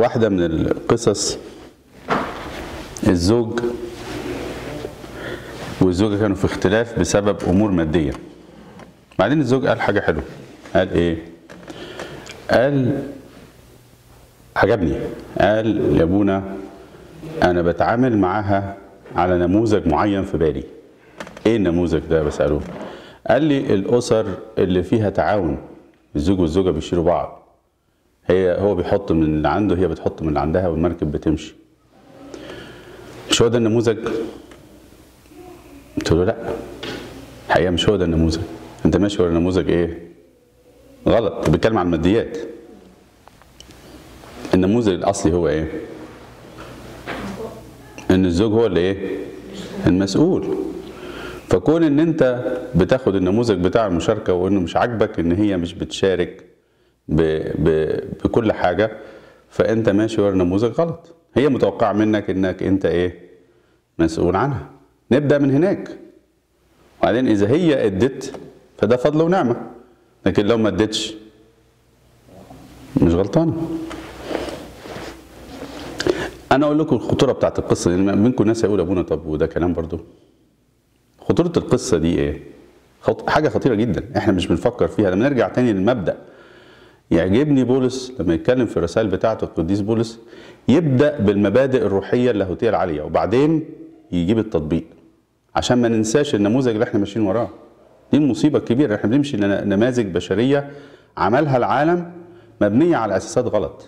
واحدة من القصص الزوج والزوجة كانوا في اختلاف بسبب أمور مادية بعدين الزوج قال حاجة حلوة قال إيه؟ قال عجبني قال لأبونا أنا بتعامل معاها على نموذج معين في بالي إيه النموذج ده بسأله؟ قال لي الأسر اللي فيها تعاون الزوج والزوجة بيشيلوا بعض هي هو بيحط من اللي عنده هي بتحط من اللي عندها والمركب بتمشي مش هو ده النموذج قلت له لا الحقيقه مش هو ده النموذج انت ماشي ورا نموذج ايه غلط بيتكلم عن الماديات النموذج الاصلي هو ايه ان الزوج هو اللي ايه المسؤول فكون ان انت بتاخد النموذج بتاع المشاركه وانه مش عاجبك ان هي مش بتشارك ب ب بكل حاجه فانت ماشي ورا نموذج غلط هي متوقعه منك انك انت ايه مسؤول عنها نبدا من هناك وبعدين اذا هي ادت فده فضل ونعمه لكن لو ما ادتش مش غلطانه انا اقول لكم الخطوره بتاعت القصه دي منكم ناس هيقول ابونا طب وده كلام برضو خطوره القصه دي ايه خط... حاجه خطيره جدا احنا مش بنفكر فيها لما نرجع تاني للمبدا يعجبني بولس لما يتكلم في الرسائل بتاعته القديس بولس يبدا بالمبادئ الروحيه اللاهوتيه العاليه وبعدين يجيب التطبيق عشان ما ننساش النموذج اللي احنا ماشيين وراه دي المصيبه الكبيره احنا بنمشي نماذج بشريه عملها العالم مبنيه على اساسات غلط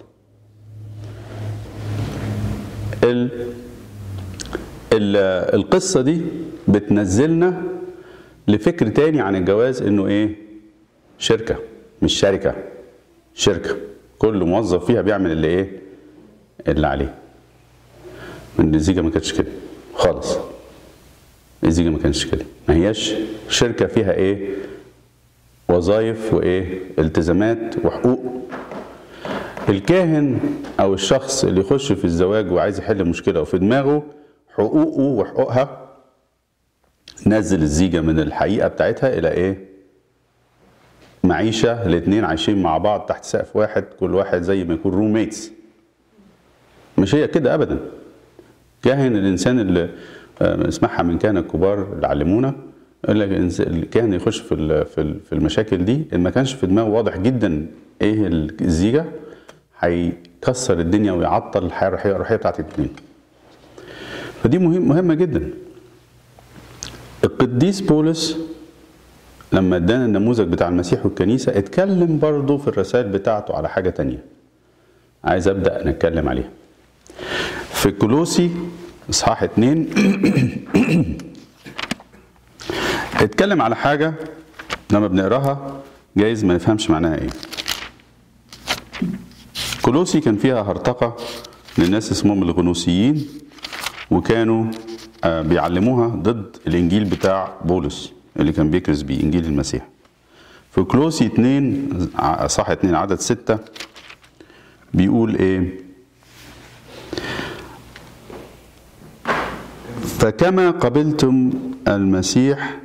ال ال القصه دي بتنزلنا لفكر تاني عن الجواز انه ايه شركه مش شركه شركه كل موظف فيها بيعمل اللي ايه اللي عليه من الزيجه ما كانتش كده خالص الزيجه ما كانتش كده ما هياش شركه فيها ايه وظائف وايه التزامات وحقوق الكاهن او الشخص اللي يخش في الزواج وعايز يحل مشكله وفي دماغه حقوقه وحقوقها نزل الزيجه من الحقيقه بتاعتها الى ايه معيشه الاثنين عايشين مع بعض تحت سقف واحد كل واحد زي ما يكون روميتس مش هي كده ابدا كاهن الانسان اللي نسمعها من كهنه الكبار اللي علمونا يقول لك الكاهن يخش في في المشاكل دي ان ما كانش في دماغه واضح جدا ايه الزيجه هيكسر الدنيا ويعطل الحياه الروحيه الروحيه بتاعت الاثنين فدي مهم مهمه جدا القديس بولس لما ادانا النموذج بتاع المسيح والكنيسه اتكلم برضه في الرسائل بتاعته على حاجه تانية عايز ابدا نتكلم عليها في كولوسي اصحاح اتنين اتكلم على حاجة لما بنقراها جايز ما نفهمش معناها ايه كولوسي كان فيها هرطقة للناس اسمهم الغنوسيين وكانوا بيعلموها ضد الانجيل بتاع بولس اللي كان بيكرز بيه انجيل المسيح في كولوسي اتنين صح اتنين عدد ستة بيقول ايه فكما قبلتم المسيح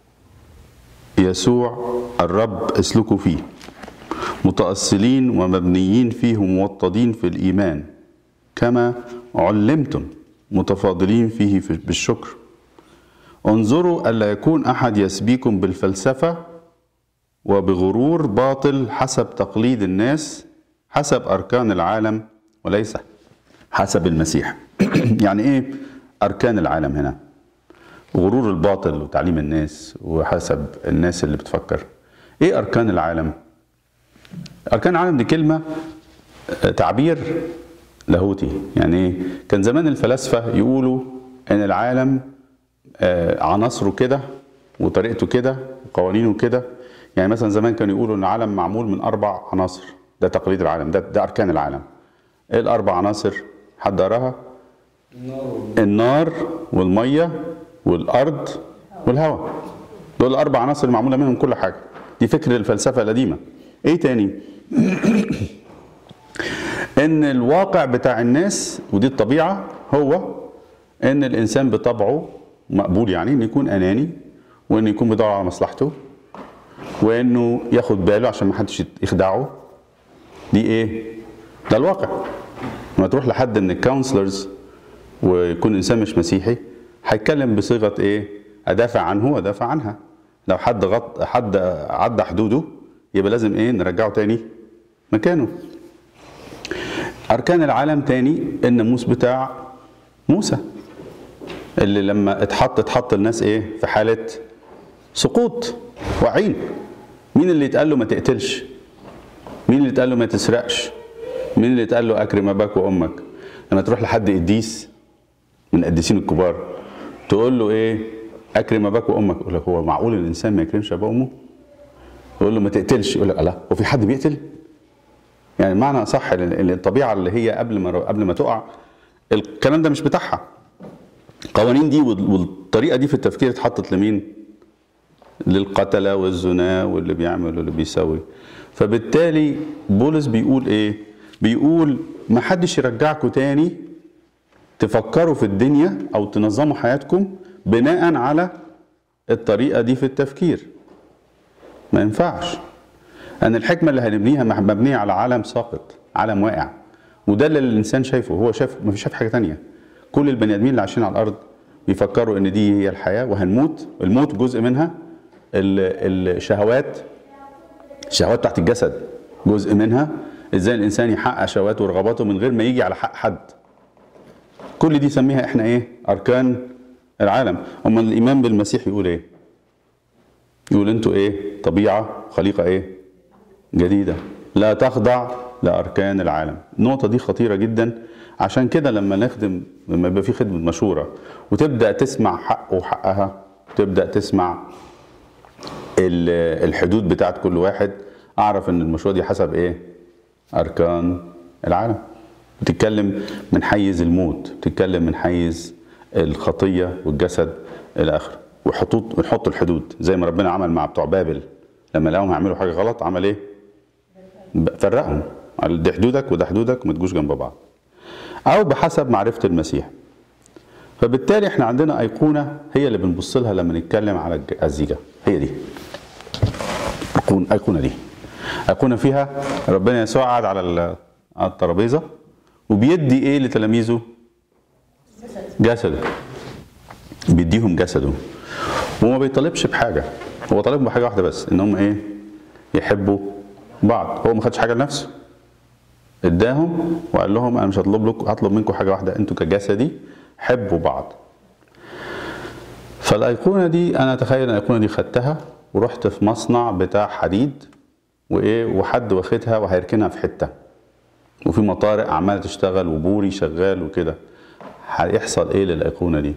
يسوع الرب اسلكوا فيه متأصلين ومبنيين فيه موطدين في الإيمان كما علمتم متفاضلين فيه بالشكر انظروا ألا يكون أحد يسبيكم بالفلسفة وبغرور باطل حسب تقليد الناس حسب أركان العالم وليس حسب المسيح يعني إيه أركان العالم هنا غرور الباطل وتعليم الناس وحسب الناس اللي بتفكر ايه اركان العالم اركان العالم دي كلمه تعبير لاهوتي يعني ايه كان زمان الفلاسفه يقولوا ان العالم عناصره كده وطريقته كده وقوانينه كده يعني مثلا زمان كانوا يقولوا ان العالم معمول من اربع عناصر ده تقليد العالم ده ده اركان العالم ايه الاربع عناصر حد قراها النار والميه والارض والهواء دول الاربع عناصر اللي معموله منهم كل حاجه دي فكر الفلسفه القديمه ايه تاني ان الواقع بتاع الناس ودي الطبيعه هو ان الانسان بطبعه مقبول يعني انه يكون اناني وانه يكون بيدور على مصلحته وانه ياخد باله عشان ما حدش يخدعه دي ايه ده الواقع لما تروح لحد من الكونسلرز ويكون انسان مش مسيحي هيتكلم بصيغه ايه ادافع عنه وادافع عنها لو حد غط حد عدى حدوده يبقى لازم ايه نرجعه تاني مكانه اركان العالم تاني الناموس بتاع موسى اللي لما اتحط اتحط الناس ايه في حاله سقوط وعين مين اللي اتقال له ما تقتلش مين اللي اتقال له ما تسرقش مين اللي اتقال له اكرم اباك وامك لما تروح لحد قديس من القديسين الكبار تقول له ايه اكرم اباك وامك يقول لك هو معقول الانسان ما يكرمش اباه وامه يقول له ما تقتلش يقول لك لا هو في حد بيقتل يعني معنى صح الطبيعه اللي هي قبل ما قبل ما تقع الكلام ده مش بتاعها القوانين دي والطريقه دي في التفكير اتحطت لمين للقتله والزنا واللي بيعمل واللي بيسوي فبالتالي بولس بيقول ايه بيقول ما حدش يرجعكم تاني تفكروا في الدنيا او تنظموا حياتكم بناء على الطريقه دي في التفكير ما ينفعش ان الحكمه اللي هنبنيها مبنيه على عالم ساقط عالم واقع وده اللي الانسان شايفه هو شايف ما فيش شايف حاجه تانية كل البني ادمين اللي عايشين على الارض بيفكروا ان دي هي الحياه وهنموت الموت جزء منها الشهوات الشهوات بتاعت الجسد جزء منها ازاي الانسان يحقق شهواته ورغباته من غير ما يجي على حق حد كل دي سميها احنا ايه اركان العالم اما الايمان بالمسيح يقول ايه يقول انتوا ايه طبيعه خليقه ايه جديده لا تخضع لاركان العالم النقطه دي خطيره جدا عشان كده لما نخدم لما يبقى في خدمه مشوره وتبدا تسمع حقه وحقها تبدا تسمع الحدود بتاعت كل واحد اعرف ان المشروع دي حسب ايه اركان العالم بتتكلم من حيز الموت بتتكلم من حيز الخطيه والجسد الى اخره وحطوط ونحط الحدود زي ما ربنا عمل مع بتوع بابل لما لقاهم هيعملوا حاجه غلط عمل ايه فرقهم قال دي حدودك وده حدودك وما تجوش جنب بعض او بحسب معرفه المسيح فبالتالي احنا عندنا ايقونه هي اللي بنبص لها لما نتكلم على الزيجه هي دي ايقونه دي ايقونه فيها ربنا يسوع قاعد على الترابيزه وبيدي ايه لتلاميذه جسده بيديهم جسده وما بيطالبش بحاجه هو طالبهم بحاجه واحده بس ان هم ايه يحبوا بعض هو ما خدش حاجه لنفسه اداهم وقال لهم انا مش هطلب لكم هطلب منكم حاجه واحده انتوا كجسدي حبوا بعض فالايقونه دي انا اتخيل الايقونه دي خدتها ورحت في مصنع بتاع حديد وايه وحد واخدها وهيركنها في حته وفي مطارق عماله تشتغل وبوري شغال وكده هيحصل ايه للايقونه دي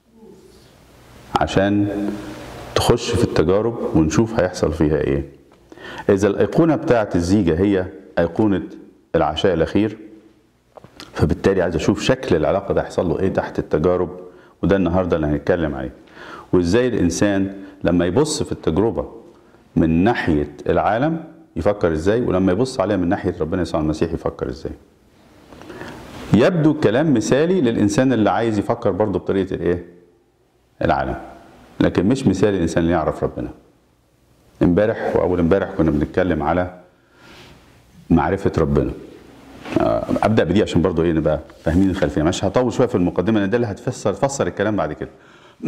عشان تخش في التجارب ونشوف هيحصل فيها ايه اذا الايقونه بتاعت الزيجه هي ايقونه العشاء الاخير فبالتالي عايز اشوف شكل العلاقه ده هيحصل له ايه تحت التجارب وده النهارده اللي هنتكلم عليه وازاي الانسان لما يبص في التجربه من ناحيه العالم يفكر ازاي ولما يبص عليها من ناحيه ربنا يسوع المسيح يفكر ازاي يبدو الكلام مثالي للانسان اللي عايز يفكر برضه بطريقه الايه العالم لكن مش مثالي للانسان اللي يعرف ربنا امبارح واول امبارح كنا بنتكلم على معرفه ربنا ابدا بدي عشان برضه ايه نبقى فاهمين الخلفيه مش هطول شويه في المقدمه لان ده اللي هتفسر تفسر الكلام بعد كده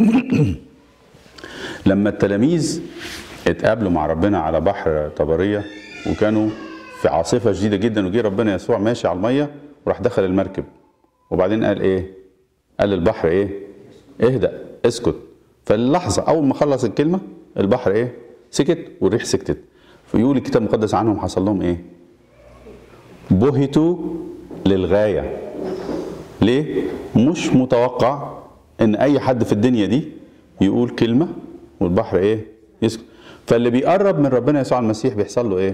لما التلاميذ اتقابلوا مع ربنا على بحر طبريه وكانوا في عاصفه شديده جدا وجه ربنا يسوع ماشي على الميه وراح دخل المركب وبعدين قال ايه؟ قال للبحر ايه؟ اهدأ اسكت فاللحظه اول ما خلص الكلمه البحر ايه؟ سكت والريح سكتت فيقول الكتاب المقدس عنهم حصل لهم ايه؟ بهتوا للغايه ليه؟ مش متوقع ان اي حد في الدنيا دي يقول كلمه والبحر ايه؟ يسكت فاللي بيقرب من ربنا يسوع المسيح بيحصل له ايه؟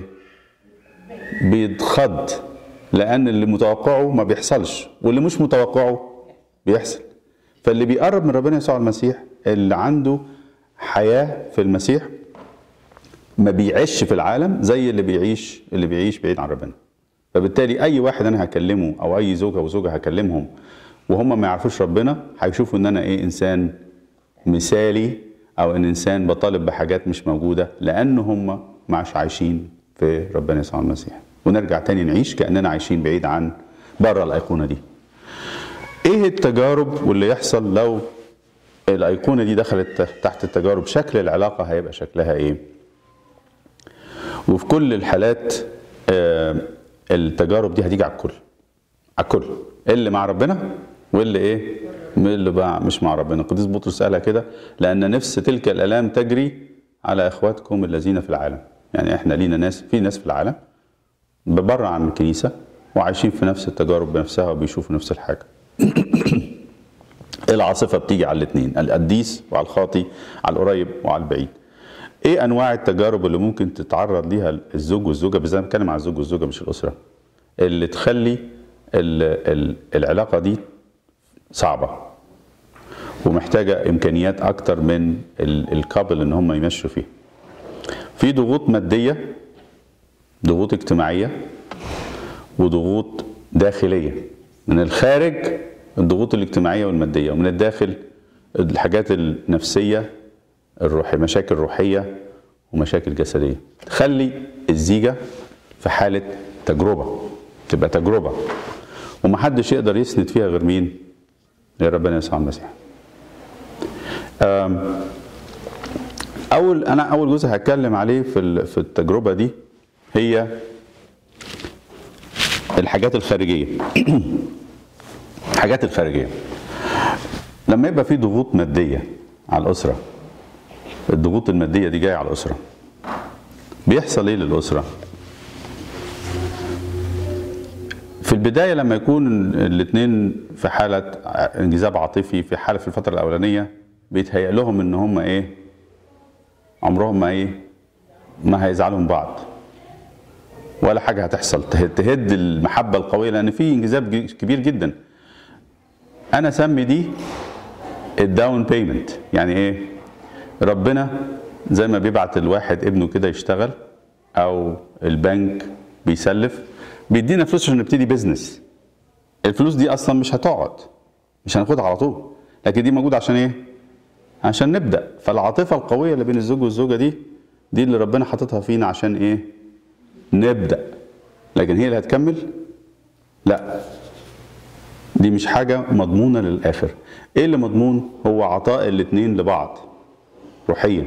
بيتخض لان اللي متوقعه ما بيحصلش واللي مش متوقعه بيحصل فاللي بيقرب من ربنا يسوع المسيح اللي عنده حياه في المسيح ما بيعيش في العالم زي اللي بيعيش اللي بيعيش بعيد عن ربنا فبالتالي اي واحد انا هكلمه او اي زوجه وزوجه هكلمهم وهم ما يعرفوش ربنا هيشوفوا ان انا ايه انسان مثالي او ان انسان بطالب بحاجات مش موجوده لان هم مش عايشين في ربنا يسوع المسيح ونرجع تاني نعيش كاننا عايشين بعيد عن بره الايقونه دي ايه التجارب واللي يحصل لو الايقونه دي دخلت تحت التجارب شكل العلاقه هيبقى شكلها ايه وفي كل الحالات آه، التجارب دي هتيجي على الكل على الكل اللي مع ربنا واللي ايه من اللي بقى مش مع ربنا القديس بطرس قالها كده لان نفس تلك الالام تجري على اخواتكم الذين في العالم يعني احنا لينا ناس في ناس في العالم بره عن الكنيسه وعايشين في نفس التجارب بنفسها وبيشوفوا نفس الحاجه العاصفه بتيجي على الاثنين القديس وعلى الخاطي على القريب وعلى البعيد ايه انواع التجارب اللي ممكن تتعرض ليها الزوج والزوجه بس انا بتكلم على الزوج والزوجه مش الاسره اللي تخلي ال ال العلاقه دي صعبه ومحتاجه امكانيات اكتر من الكابل ان هم يمشوا فيها في ضغوط ماديه ضغوط اجتماعيه وضغوط داخليه من الخارج الضغوط الاجتماعيه والماديه ومن الداخل الحاجات النفسيه الروحيه مشاكل روحيه ومشاكل جسديه تخلي الزيجه في حاله تجربه تبقى تجربه ومحدش يقدر يسند فيها غير مين غير ربنا يسوع المسيح أم، اول انا اول جزء هتكلم عليه في ال- في التجربه دي هي الحاجات الخارجيه الحاجات الخارجيه لما يبقى في ضغوط ماديه على الاسره الضغوط الماديه دي جايه على الاسره بيحصل ايه للاسره في البدايه لما يكون الاثنين في حاله انجذاب عاطفي في حاله في الفتره الاولانيه بيتهيأ لهم ان هم ايه عمرهم ما ايه ما هيزعلوا من بعض ولا حاجه هتحصل تهد, تهد المحبه القويه لان في انجذاب ج- كبير جدا انا اسمي دي الداون بيمنت يعني ايه ربنا زي ما بيبعت الواحد ابنه كده يشتغل او البنك بيسلف بيدينا فلوس عشان نبتدي بيزنس الفلوس دي اصلا مش هتقعد مش هناخدها على طول لكن دي موجوده عشان ايه عشان نبدا فالعاطفه القويه اللي بين الزوج والزوجه دي دي اللي ربنا حاططها فينا عشان ايه نبدا لكن هي اللي هتكمل لا دي مش حاجه مضمونه للاخر ايه اللي مضمون هو عطاء الاتنين لبعض روحيا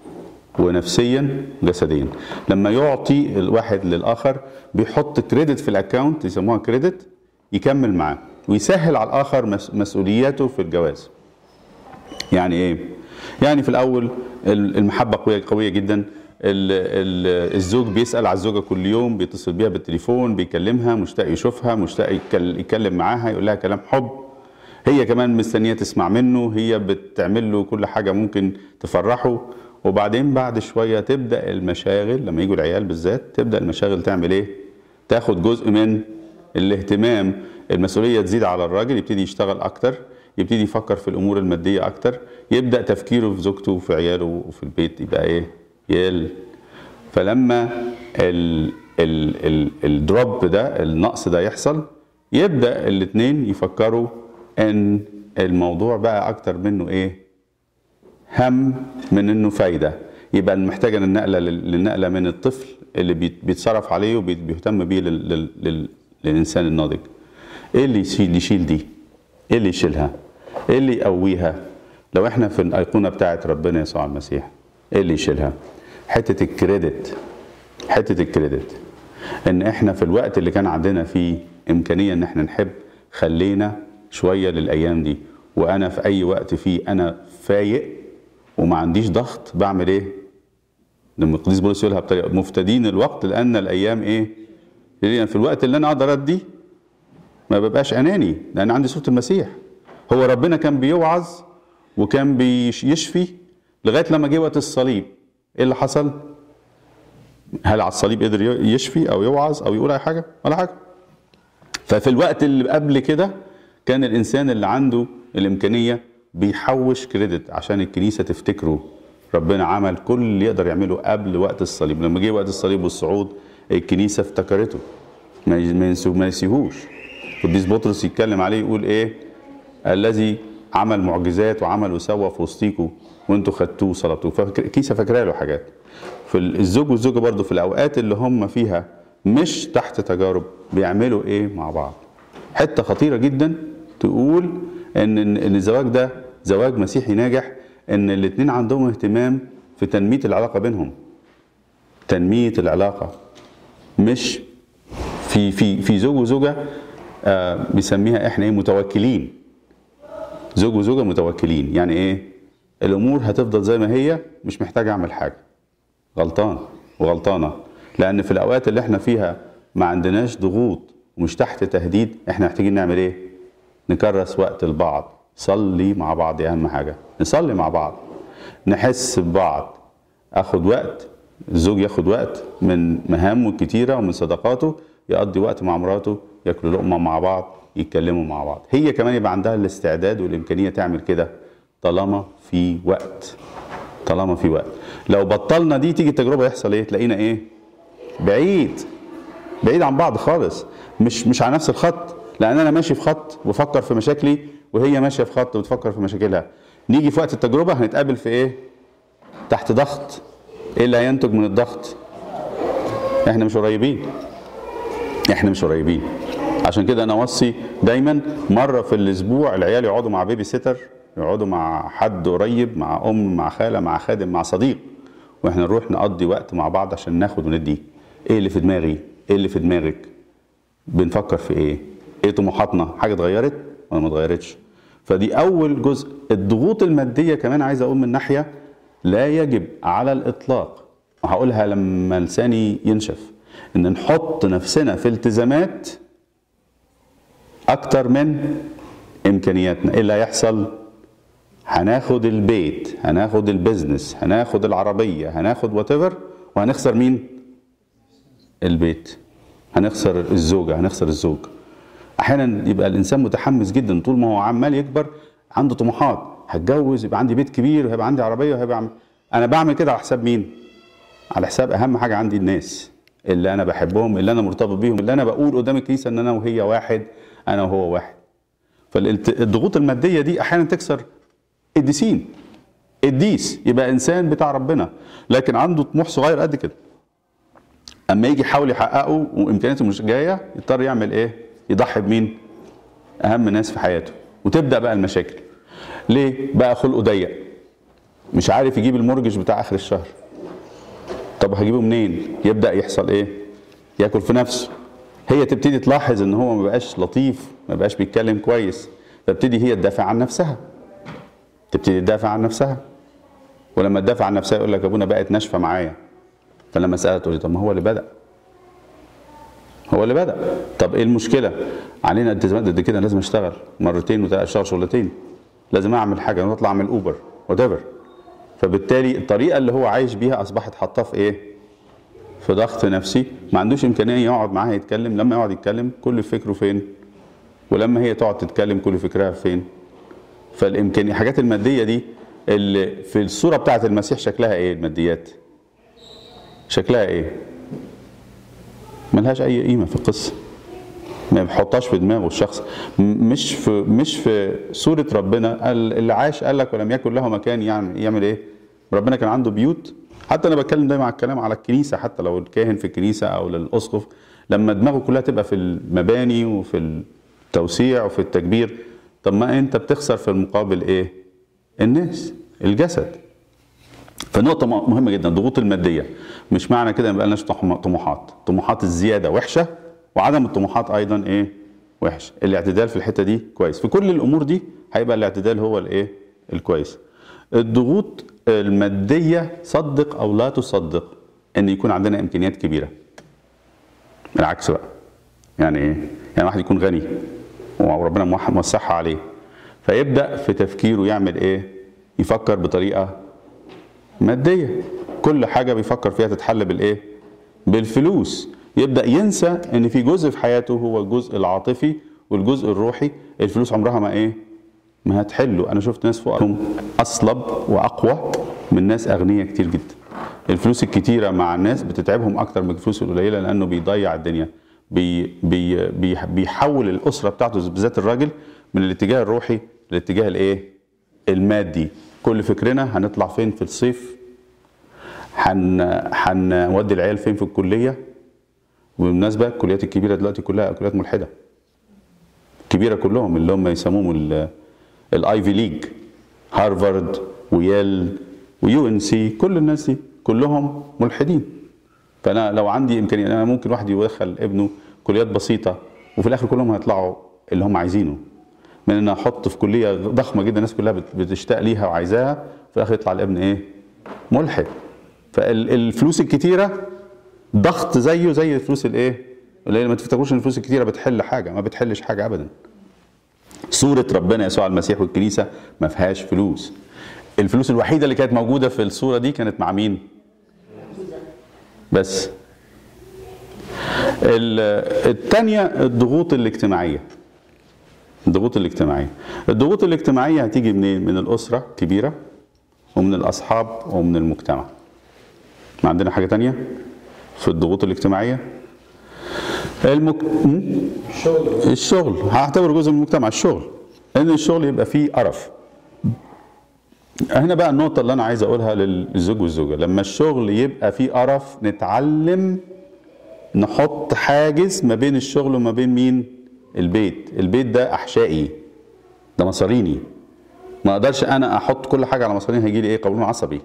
ونفسيا وجسديا لما يعطي الواحد للاخر بيحط كريدت في الاكونت يسموها كريدت يكمل معاه ويسهل على الاخر مس- مسؤولياته في الجواز يعني ايه يعني في الاول ال- المحبه قويه قويه جدا ال- ال- الزوج بيسال على الزوجه كل يوم بيتصل بيها بالتليفون بيكلمها مشتاق يشوفها مشتاق يتكل- يتكلم معاها يقول لها كلام حب هي كمان مستنيه تسمع منه هي بتعمل له كل حاجه ممكن تفرحه وبعدين بعد شويه تبدا المشاغل لما يجوا العيال بالذات تبدا المشاغل تعمل ايه تاخد جزء من الاهتمام المسؤوليه تزيد على الراجل يبتدي يشتغل اكتر يبتدي يفكر في الامور الماديه اكتر يبدا تفكيره في زوجته وفي عياله وفي البيت يبقى ايه يقل فلما ال ال ال الدروب ده النقص ده يحصل يبدا الاثنين يفكروا ان الموضوع بقى اكتر منه ايه هم من انه فايده يبقى محتاجه النقله لل- للنقله من الطفل اللي بيت- بيتصرف عليه وبيهتم بيه لل- لل- لل- للانسان الناضج ايه اللي يشيل يشيل دي ايه اللي يشيلها ايه اللي يقويها لو احنا في الايقونه بتاعت ربنا يسوع المسيح ايه اللي يشيلها حته الكريدت حته الكريدت ان احنا في الوقت اللي كان عندنا فيه امكانيه ان احنا نحب خلينا شويه للايام دي وانا في اي وقت فيه انا فايق وما عنديش ضغط بعمل ايه لما القديس بولس يقولها بطريقه مفتدين الوقت لان الايام ايه لان في الوقت اللي انا اقدر ادي ما ببقاش اناني لان عندي صوره المسيح هو ربنا كان بيوعظ وكان بيشفي لغايه لما جه وقت الصليب ايه اللي حصل هل على الصليب قدر يشفي او يوعظ او يقول اي حاجه ولا حاجه ففي الوقت اللي قبل كده كان الانسان اللي عنده الامكانيه بيحوش كريدت عشان الكنيسه تفتكره ربنا عمل كل اللي يقدر يعمله قبل وقت الصليب لما جه وقت الصليب والصعود الكنيسه افتكرته ما ما ينسوه ما ينسيهوش القديس بطرس يتكلم عليه يقول ايه الذي عمل معجزات وعمل وسوى في وسطيكوا وانتوا خدتوه وصلبتوه فالكنيسه فاكره له حاجات فالزوج والزوجه برضه في الاوقات اللي هم فيها مش تحت تجارب بيعملوا ايه مع بعض حته خطيره جدا تقول ان ان إن الزواج ده زواج مسيحي ناجح ان الاثنين عندهم اهتمام في تنميه العلاقه بينهم تنميه العلاقه مش في في في زوج وزوجه آه بيسميها احنا ايه متوكلين زوج وزوجه متوكلين يعني ايه الامور هتفضل زي ما هي مش محتاج اعمل حاجه غلطان وغلطانه لان في الاوقات اللي احنا فيها ما عندناش ضغوط ومش تحت تهديد احنا محتاجين نعمل ايه نكرس وقت لبعض صلي مع بعض دي اهم حاجه نصلي مع بعض نحس ببعض اخد وقت الزوج ياخد وقت من مهامه الكتيره ومن صداقاته يقضي وقت مع مراته ياكلوا لقمه مع بعض يتكلموا مع بعض هي كمان يبقى عندها الاستعداد والامكانيه تعمل كده طالما في وقت طالما في وقت لو بطلنا دي تيجي التجربه يحصل ايه تلاقينا ايه بعيد بعيد عن بعض خالص مش مش على نفس الخط لان انا ماشي في خط بفكر في مشاكلي وهي ماشيه في خط بتفكر في مشاكلها نيجي في وقت التجربه هنتقابل في ايه تحت ضغط ايه اللي هينتج من الضغط احنا مش قريبين احنا مش قريبين عشان كده انا اوصي دايما مره في الاسبوع العيال يقعدوا مع بيبي سيتر يقعدوا مع حد قريب مع ام مع خاله مع خادم مع صديق واحنا نروح نقضي وقت مع بعض عشان ناخد وندي ايه اللي في دماغي ايه اللي في دماغك بنفكر في ايه ايه طموحاتنا حاجه اتغيرت ولا ما اتغيرتش فدي اول جزء الضغوط الماديه كمان عايز اقول من ناحيه لا يجب على الاطلاق وهقولها لما لساني ينشف ان نحط نفسنا في التزامات اكتر من امكانياتنا ايه اللي هيحصل هناخد البيت هناخد البيزنس هناخد العربيه هناخد وات وهنخسر مين البيت هنخسر الزوجه هنخسر الزوج احيانا يبقى الانسان متحمس جدا طول ما هو عمال يكبر عنده طموحات هتجوز يبقى عندي بيت كبير وهيبقى عندي عربيه وهيبقى عم... انا بعمل كده على حساب مين على حساب اهم حاجه عندي الناس اللي انا بحبهم اللي انا مرتبط بيهم اللي انا بقول قدام الكنيسه ان انا وهي واحد انا وهو واحد فالضغوط الماديه دي احيانا تكسر قديسين قديس يبقى انسان بتاع ربنا لكن عنده طموح صغير قد كده اما يجي يحاول يحققه وامكانياته مش جايه يضطر يعمل ايه يضحي بمين اهم ناس في حياته وتبدا بقى المشاكل ليه بقى خلقه ضيق مش عارف يجيب المورجج بتاع اخر الشهر طب هجيبه منين يبدا يحصل ايه ياكل في نفسه هي تبتدي تلاحظ ان هو ما بقاش لطيف ما بقاش بيتكلم كويس فابتدي هي تدافع عن نفسها تبتدي تدافع عن نفسها ولما تدافع عن نفسها يقول لك ابونا بقت ناشفه معايا فلما سالت تقول لي طب ما هو اللي بدا هو اللي بدا طب ايه المشكله علينا التزامات قد كده لازم اشتغل مرتين وثلاث اشتغل شغلتين لازم اعمل حاجه انا اطلع اعمل اوبر وات فبالتالي الطريقه اللي هو عايش بيها اصبحت حاطاه في ايه في ضغط نفسي ما عندوش امكانيه يقعد معاها يتكلم لما يقعد يتكلم كل فكره فين ولما هي تقعد تتكلم كل فكرها فين فالامكانيه الحاجات الماديه دي اللي في الصوره بتاعه المسيح شكلها ايه الماديات شكلها ايه ملهاش اي قيمه في القصه ما بيحطهاش في دماغه الشخص مش في مش في صوره ربنا اللي عاش قال لك ولم يكن له مكان يعني يعمل ايه ربنا كان عنده بيوت حتى انا بتكلم دايما على الكلام على الكنيسه حتى لو الكاهن في الكنيسه او للاسقف لما دماغه كلها تبقى في المباني وفي التوسيع وفي التكبير طب ما انت بتخسر في المقابل ايه الناس الجسد فنقطة مهمة جدا الضغوط المادية مش معنى كده ما بقالناش طموحات طموحات الزيادة وحشة وعدم الطموحات أيضا إيه وحش الاعتدال في الحتة دي كويس في كل الأمور دي هيبقى الاعتدال هو الإيه الكويس الضغوط المادية صدق أو لا تصدق إن يكون عندنا إمكانيات كبيرة العكس بقى يعني إيه يعني واحد يكون غني وربنا موسعها عليه فيبدأ في تفكيره يعمل إيه يفكر بطريقة مادية كل حاجة بيفكر فيها تتحل بالإيه بالفلوس يبدأ ينسى إن في جزء في حياته هو الجزء العاطفي والجزء الروحي الفلوس عمرها ما إيه ما هتحله أنا شفت ناس فوقهم أصلب وأقوى من ناس أغنياء كتير جدا الفلوس الكتيرة مع الناس بتتعبهم أكتر من الفلوس القليلة لأنه بيضيع الدنيا بي بي بي بيحول الأسرة بتاعته بالذات الراجل من الاتجاه الروحي للاتجاه الإيه المادي كل فكرنا هنطلع فين في الصيف هن هنودي العيال فين في الكليه وبالمناسبه الكليات الكبيره دلوقتي كلها كليات ملحده كبيره كلهم اللي هم يسموهم الايفي ليج هارفارد ويال ويو ان سي كل الناس دي كلهم ملحدين فانا لو عندي امكانيه انا ممكن واحد يدخل ابنه كليات بسيطه وفي الاخر كلهم هيطلعوا اللي هم عايزينه من ان احط في كليه ضخمه جدا الناس كلها بت- بتشتاق ليها وعايزاها في الاخر يطلع الابن ايه ملحد فالفلوس الكتيره ضغط زيه زي الفلوس الايه اللي ما تفتكروش ان الفلوس الكتيره بتحل حاجه ما بتحلش حاجه ابدا صورة ربنا يسوع المسيح والكنيسة ما فيهاش فلوس الفلوس الوحيدة اللي كانت موجودة في الصورة دي كانت مع مين بس ال- التانية الضغوط الاجتماعية الضغوط الاجتماعية الضغوط الاجتماعية هتيجي منين من الأسرة كبيرة ومن الأصحاب ومن المجتمع ما عندنا حاجة تانية في الضغوط الاجتماعية المك... م? الشغل هعتبره جزء من المجتمع الشغل لان الشغل يبقى فيه قرف هنا بقى النقطة اللي أنا عايز أقولها للزوج والزوجة لما الشغل يبقى فيه قرف نتعلم نحط حاجز ما بين الشغل وما بين مين؟ البيت البيت ده أحشائي ده مصاريني ما أقدرش أنا أحط كل حاجة على مصاريني هيجي لي إيه قولون عصبي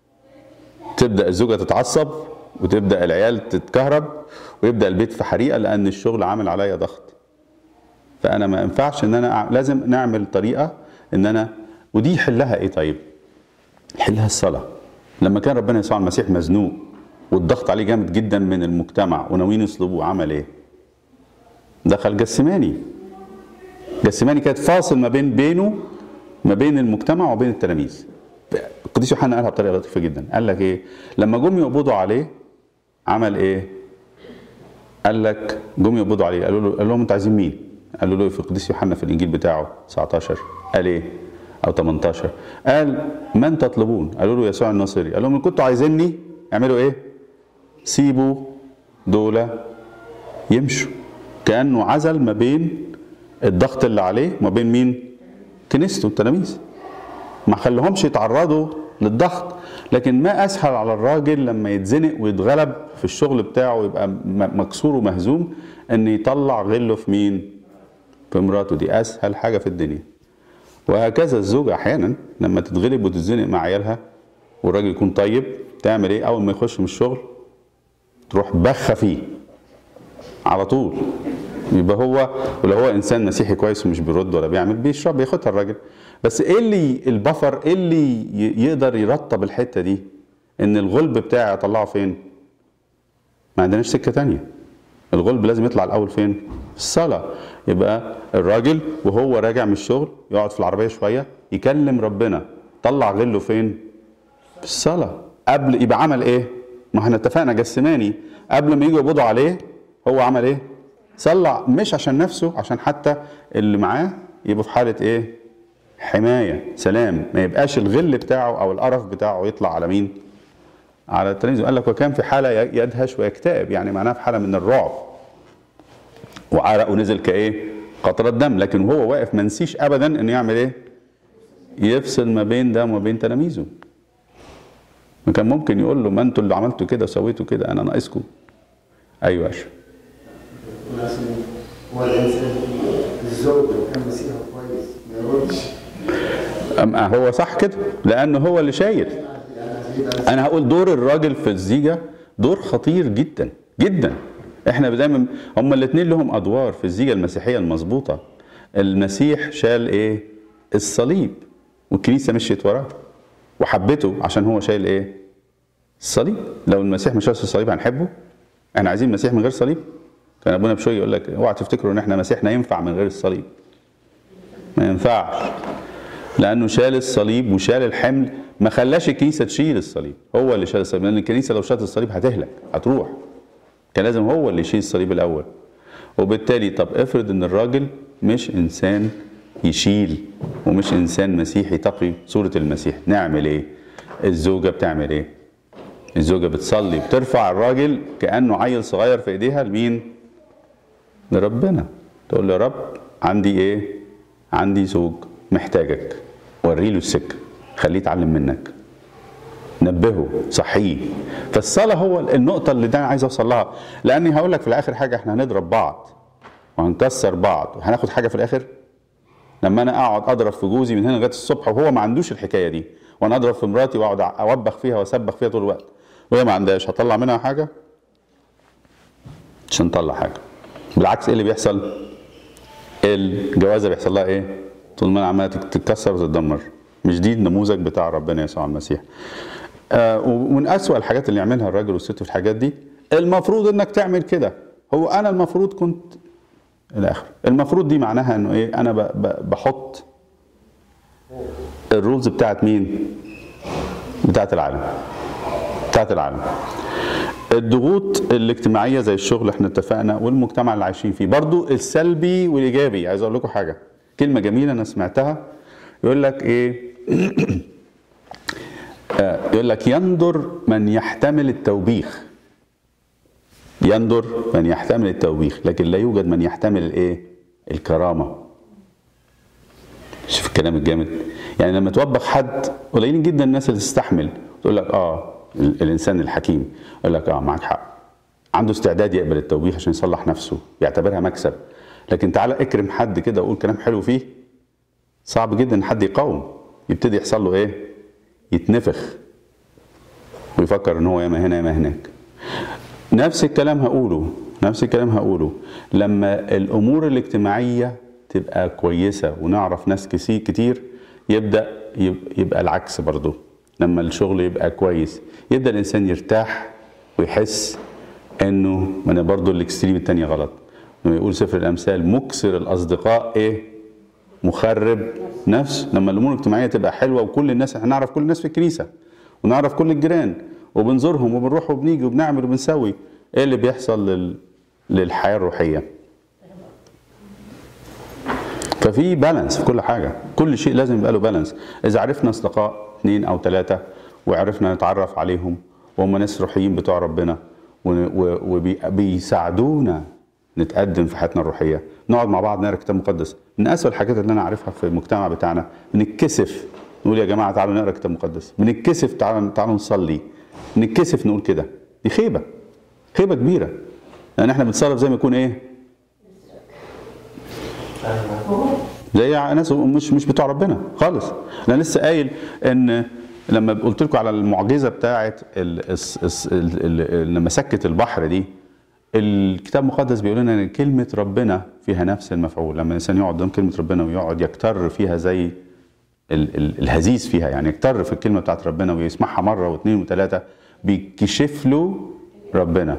تبدا الزوجه تتعصب وتبدا العيال تتكهرب ويبدا البيت في حريقه لان الشغل عامل عليا ضغط فانا ما ينفعش ان انا أع- لازم نعمل طريقه ان انا ودي يحلها ايه طيب يحلها الصلاه لما كان ربنا يسوع المسيح مزنوق والضغط عليه جامد جدا من المجتمع وناويين يصلبوه عمل ايه دخل جسماني جسماني كانت فاصل ما بين بينه ما بين المجتمع وبين التلاميذ القديس يوحنا قالها بطريقه لطيفه جدا قال لك ايه لما جم يقبضوا عليه عمل ايه قال لك جم يقبضوا عليه قالوا له قال لهم انتوا عايزين مين قالوا له في القديس يوحنا في الانجيل بتاعه 19 قال ايه او 18 قال من تطلبون قالوا له يسوع الناصري قال لهم ان كنتوا عايزيني اعملوا ايه سيبوا دول يمشوا كانه عزل ما بين الضغط اللي عليه وما بين مين كنيسته التلاميذ ما خليهمش يتعرضوا للضغط لكن ما اسهل على الراجل لما يتزنق ويتغلب في الشغل بتاعه ويبقى م- مكسور ومهزوم ان يطلع غله في مين في مراته دي اسهل حاجه في الدنيا وهكذا الزوجه احيانا لما تتغلب وتتزنق مع عيالها والراجل يكون طيب تعمل ايه اول ما يخش من الشغل تروح بخه فيه على طول يبقى هو ولو هو انسان مسيحي كويس ومش بيرد ولا بيعمل بيشرب بياخدها الراجل بس ايه اللي البفر ايه اللي ي- يقدر يرطب الحته دي ان الغلب بتاعي اطلعه فين ما عندناش سكه تانية الغلب لازم يطلع الاول فين في الصلاه يبقى الراجل وهو راجع من الشغل يقعد في العربيه شويه يكلم ربنا طلع غله فين في الصلاه قبل يبقى عمل ايه ما احنا اتفقنا جسماني قبل ما يجوا يقبضوا عليه هو عمل ايه صلى مش عشان نفسه عشان حتى اللي معاه يبقوا في حاله ايه حمايه سلام ما يبقاش الغل بتاعه او القرف بتاعه يطلع على مين على التلاميذ قال لك وكان في حاله يدهش ويكتئب يعني معناها في حاله من الرعب وعرق ونزل كايه قطرات دم لكن وهو واقف ما نسيش ابدا انه يعمل ايه يفصل ما بين ده وما بين تلاميذه ما كان ممكن يقول له ما انتوا اللي عملتوا كده وسويتوا كده انا ناقصكم ايوه يا أشرف. مثلا هو الانسان الزوج لو كان مسيحي كويس ما يقولش أم هو صح كده لانه هو اللي شايل انا هقول دور الراجل في الزيجه دور خطير جدا جدا احنا دايما هما الاثنين لهم ادوار في الزيجه المسيحيه المظبوطه المسيح شال ايه الصليب والكنيسه مشيت وراه وحبته عشان هو شايل ايه الصليب لو المسيح ما شالش الصليب هنحبه احنا عايزين مسيح من غير صليب كان ابونا بشوي يقول لك اوعى تفتكروا ان احنا مسيحنا ينفع من غير الصليب ما ينفعش لانه شال الصليب وشال الحمل ما خلاش الكنيسه تشيل الصليب هو اللي شال الصليب لان الكنيسه لو شالت الصليب هتهلك هتروح كان لازم هو اللي يشيل الصليب الاول وبالتالي طب افرض ان الراجل مش انسان يشيل ومش انسان مسيحي تقي صوره المسيح نعمل ايه الزوجه بتعمل ايه الزوجه بتصلي بترفع الراجل كانه عيل صغير في ايديها لمين لربنا تقول له يا رب عندي ايه عندي زوج محتاجك وري له السكه خليه يتعلم منك نبهه صحيه فالصلاه هو النقطه اللي ده انا عايز اوصل لها لاني هقول لك في الاخر حاجه احنا هنضرب بعض وهنكسر بعض وهناخد حاجه في الاخر لما انا اقعد اضرب في جوزي من هنا لغايه الصبح وهو ما عندوش الحكايه دي وانا اضرب في مراتي واقعد اوبخ فيها واسبخ فيها طول الوقت وهي ما عندهاش هطلع منها حاجه مش هنطلع حاجه بالعكس ايه اللي بيحصل الجوازه بيحصل لها ايه طول ما انا عماله تتكسر وتتدمر مش دي النموذج بتاع ربنا يسوع المسيح آه ومن أسوأ الحاجات اللي يعملها الراجل والست في الحاجات دي المفروض انك تعمل كده هو انا المفروض كنت الى اخره المفروض دي معناها انه ايه انا ب- ب- بحط الرولز بتاعت مين بتاعت العالم بتاعت العالم الضغوط الاجتماعية زي الشغل احنا اتفقنا والمجتمع اللي عايشين فيه برضو السلبي والإيجابي عايز أقول لكم حاجة كلمة جميلة أنا سمعتها يقول لك إيه آه، يقول لك يندر من يحتمل التوبيخ يندر من يحتمل التوبيخ لكن لا يوجد من يحتمل الايه الكرامه شوف الكلام الجامد يعني لما توبخ حد قليلين جدا الناس اللي تستحمل تقول لك اه ال- الانسان الحكيم يقول لك اه معاك حق عنده استعداد يقبل التوبيخ عشان يصلح نفسه يعتبرها مكسب لكن تعالى اكرم حد كده وقول كلام حلو فيه صعب جدا ان حد يقاوم يبتدي يحصل له ايه يتنفخ ويفكر ان هو ياما هنا ياما هناك نفس الكلام هقوله نفس الكلام هقوله لما الامور الاجتماعيه تبقى كويسه ونعرف ناس كسي- كتير يبدا يب- يبقى العكس برضه لما الشغل يبقى كويس يبدا الانسان يرتاح ويحس انه ما انا برضه الاكستريم التانية غلط لما يقول سفر الامثال مكسر الاصدقاء ايه مخرب نفس لما الامور الاجتماعيه تبقى حلوه وكل الناس احنا نعرف كل الناس في الكنيسه ونعرف كل الجيران وبنزورهم وبنروح وبنيجي وبنعمل وبنسوي ايه اللي بيحصل لل... للحياه الروحيه ففي بالانس في كل حاجه كل شيء لازم يبقى له بالانس اذا عرفنا اصدقاء اثنين او ثلاثه وعرفنا نتعرف عليهم وهم ناس روحيين بتوع ربنا وبيساعدونا نتقدم في حياتنا الروحيه نقعد مع بعض نقرا كتاب مقدس من اسوء الحاجات اللي انا عارفها في المجتمع بتاعنا بنتكسف نقول يا جماعه تعالوا نقرا كتاب مقدس بنتكسف تعالوا تعالوا نصلي بنتكسف نقول كده دي خيبه خيبه كبيره لان احنا بنتصرف زي ما يكون ايه زي ناس مش مش بتوع ربنا خالص انا لسه قايل ان لما قلت لكم على المعجزه بتاعه ال- الس- الس- ال- ال- لما سكت البحر دي الكتاب المقدس بيقول لنا ان كلمه ربنا فيها نفس المفعول لما الانسان يقعد قدام كلمه ربنا ويقعد يكتر فيها زي ال- ال- الهزيز فيها يعني يكتر في الكلمه بتاعت ربنا ويسمعها مره واثنين وثلاثه بيكشف له ربنا